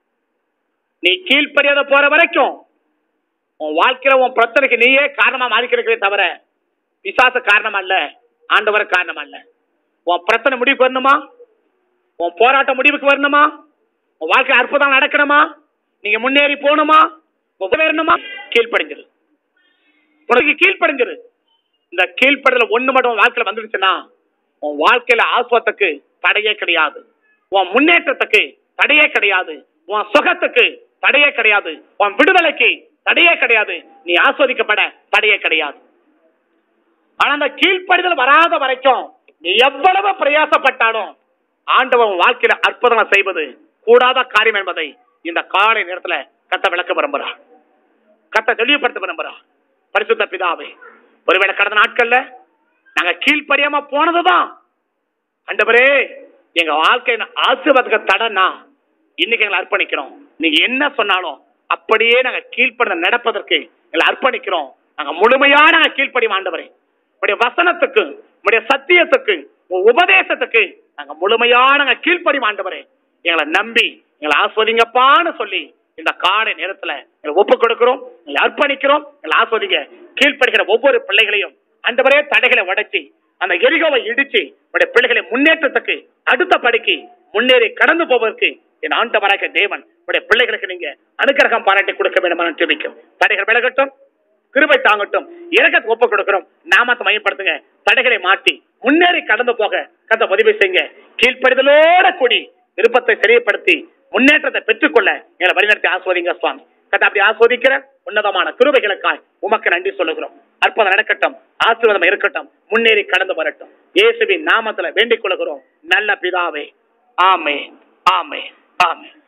Speaker 1: நீ கீழ்ப்படியாத போற வரைக்கும் உன் வாழ்க்கையில உன் பிரச்சனைக்கு நீயே காரணமா மாறிக்கிறே தவிர பிசாச காரணம் அல்ல ஆண்டவர காரணம் அல்ல உன் பிரச்சனை முடிவுக்கு வரணுமா உன் போராட்டம் முடிவுக்கு வரணுமா உன் வாழ்க்கை அற்புதம் நடக்கணுமா நீங்க முன்னேறி போகணுமா வரணுமா கீழ்ப்படிஞ்சிரு உனக்கு கீழ்ப்படிஞ்சிரு இந்த கீழ்ப்படுதல ஒண்ணு மட்டும் உன் வாழ்க்கையில வந்துடுச்சுன்னா உன் வாழ்க்கையில ஆஸ்வத்துக்கு தடையே கிடையாது உன் முன்னேற்றத்துக்கு தடையே கிடையாது உன் சுகத்துக்கு தடையே கிடையாது உன் விடுதலைக்கு தடையே கிடையாது நீ ஆஸ்வதிக்கப்பட தடையே கிடையாது ஆனா அந்த கீழ்ப்படிதல் வராத வரைக்கும் நீ எவ்வளவு பிரயாசப்பட்டாலும் ஆண்டவன் உன் வாழ்க்கையில அற்புதம் செய்வது கூடாத காரியம் என்பதை இந்த காலை நேரத்துல கத்த விளக்க விரும்புறார் கத்த தெளிவுபடுத்த விரும்புறார் பரிசுத்த பிதாவே ஒருவேளை கடந்த நாட்கள்ல நாங்க கீழ்ப்படியாம போனதுதான் ஆண்டவரே எங்க வாழ்க்கையில ஆசீர்வாதத்துக்கு தடனா இன்னைக்கு எங்களை அர்ப்பணிக்கிறோம் நீங்க என்ன சொன்னாலும் அப்படியே நாங்க கீழ்ப்பட நடப்பதற்கு எங்களை அர்ப்பணிக்கிறோம் நாங்க முழுமையா நாங்க கீழ்ப்படி ஆண்டவரே உடைய வசனத்துக்கு உடைய சத்தியத்துக்கு உன் உபதேசத்துக்கு நாங்க முழுமையா நாங்க கீழ்ப்படி ஆண்டவரே எங்களை நம்பி எங்களை ஆஸ்வதிங்கப்பான்னு சொல்லி இந்த காலை நேரத்துல எங்களை ஒப்பு கொடுக்கிறோம் எங்களை அர்ப்பணிக்கிறோம் எங்களை ஆஸ்வதிங்க கீழ்ப்படுகிற ஒவ்வொரு பிள்ளைகளையும் ஆண்டவரே தடைகளை உடைச்சி அந்த எரிகோவை இடிச்சு உடைய பிள்ளைகளை முன்னேற்றத்துக்கு அடுத்த படிக்கு முன்னேறி கடந்து போவதற்கு என் ஆண்டவராக தேவன் உடைய பிள்ளைகளுக்கு நீங்க அனுக்கிரகம் பாராட்டி கொடுக்க வேண்டும் ஜெபிக்கும் தடைகள் விலகட்டும் கிருபை தாங்கட்டும் இறக்கத்தை ஒப்பு கொடுக்கிறோம் நாமத்தை மையப்படுத்துங்க தடைகளை மாற்றி முன்னேறி கடந்து போக கத்த உதவி செய்யுங்க கீழ்ப்படிதலோட கூடி விருப்பத்தை தெரியப்படுத்தி முன்னேற்றத்தை பெற்றுக்கொள்ள எங்களை வழிநடத்தி ஆஸ்வதிங்க சுவாமி கத்த அப்படி ஆஸ்வதிக்கிற உன்னதமான கிருபைகளுக்காய் உமக்கு நன்றி சொல்லுகிறோம் அற்புதம் நடக்கட்டும் ஆசீர்வாதம் இருக்கட்டும் முன்னேறி கடந்து வரட்டும் இயேசுவின் நாமத்துல வேண்டிக் கொள்கிறோம் நல்ல பிதாவே ஆமே ஆமே ஆமே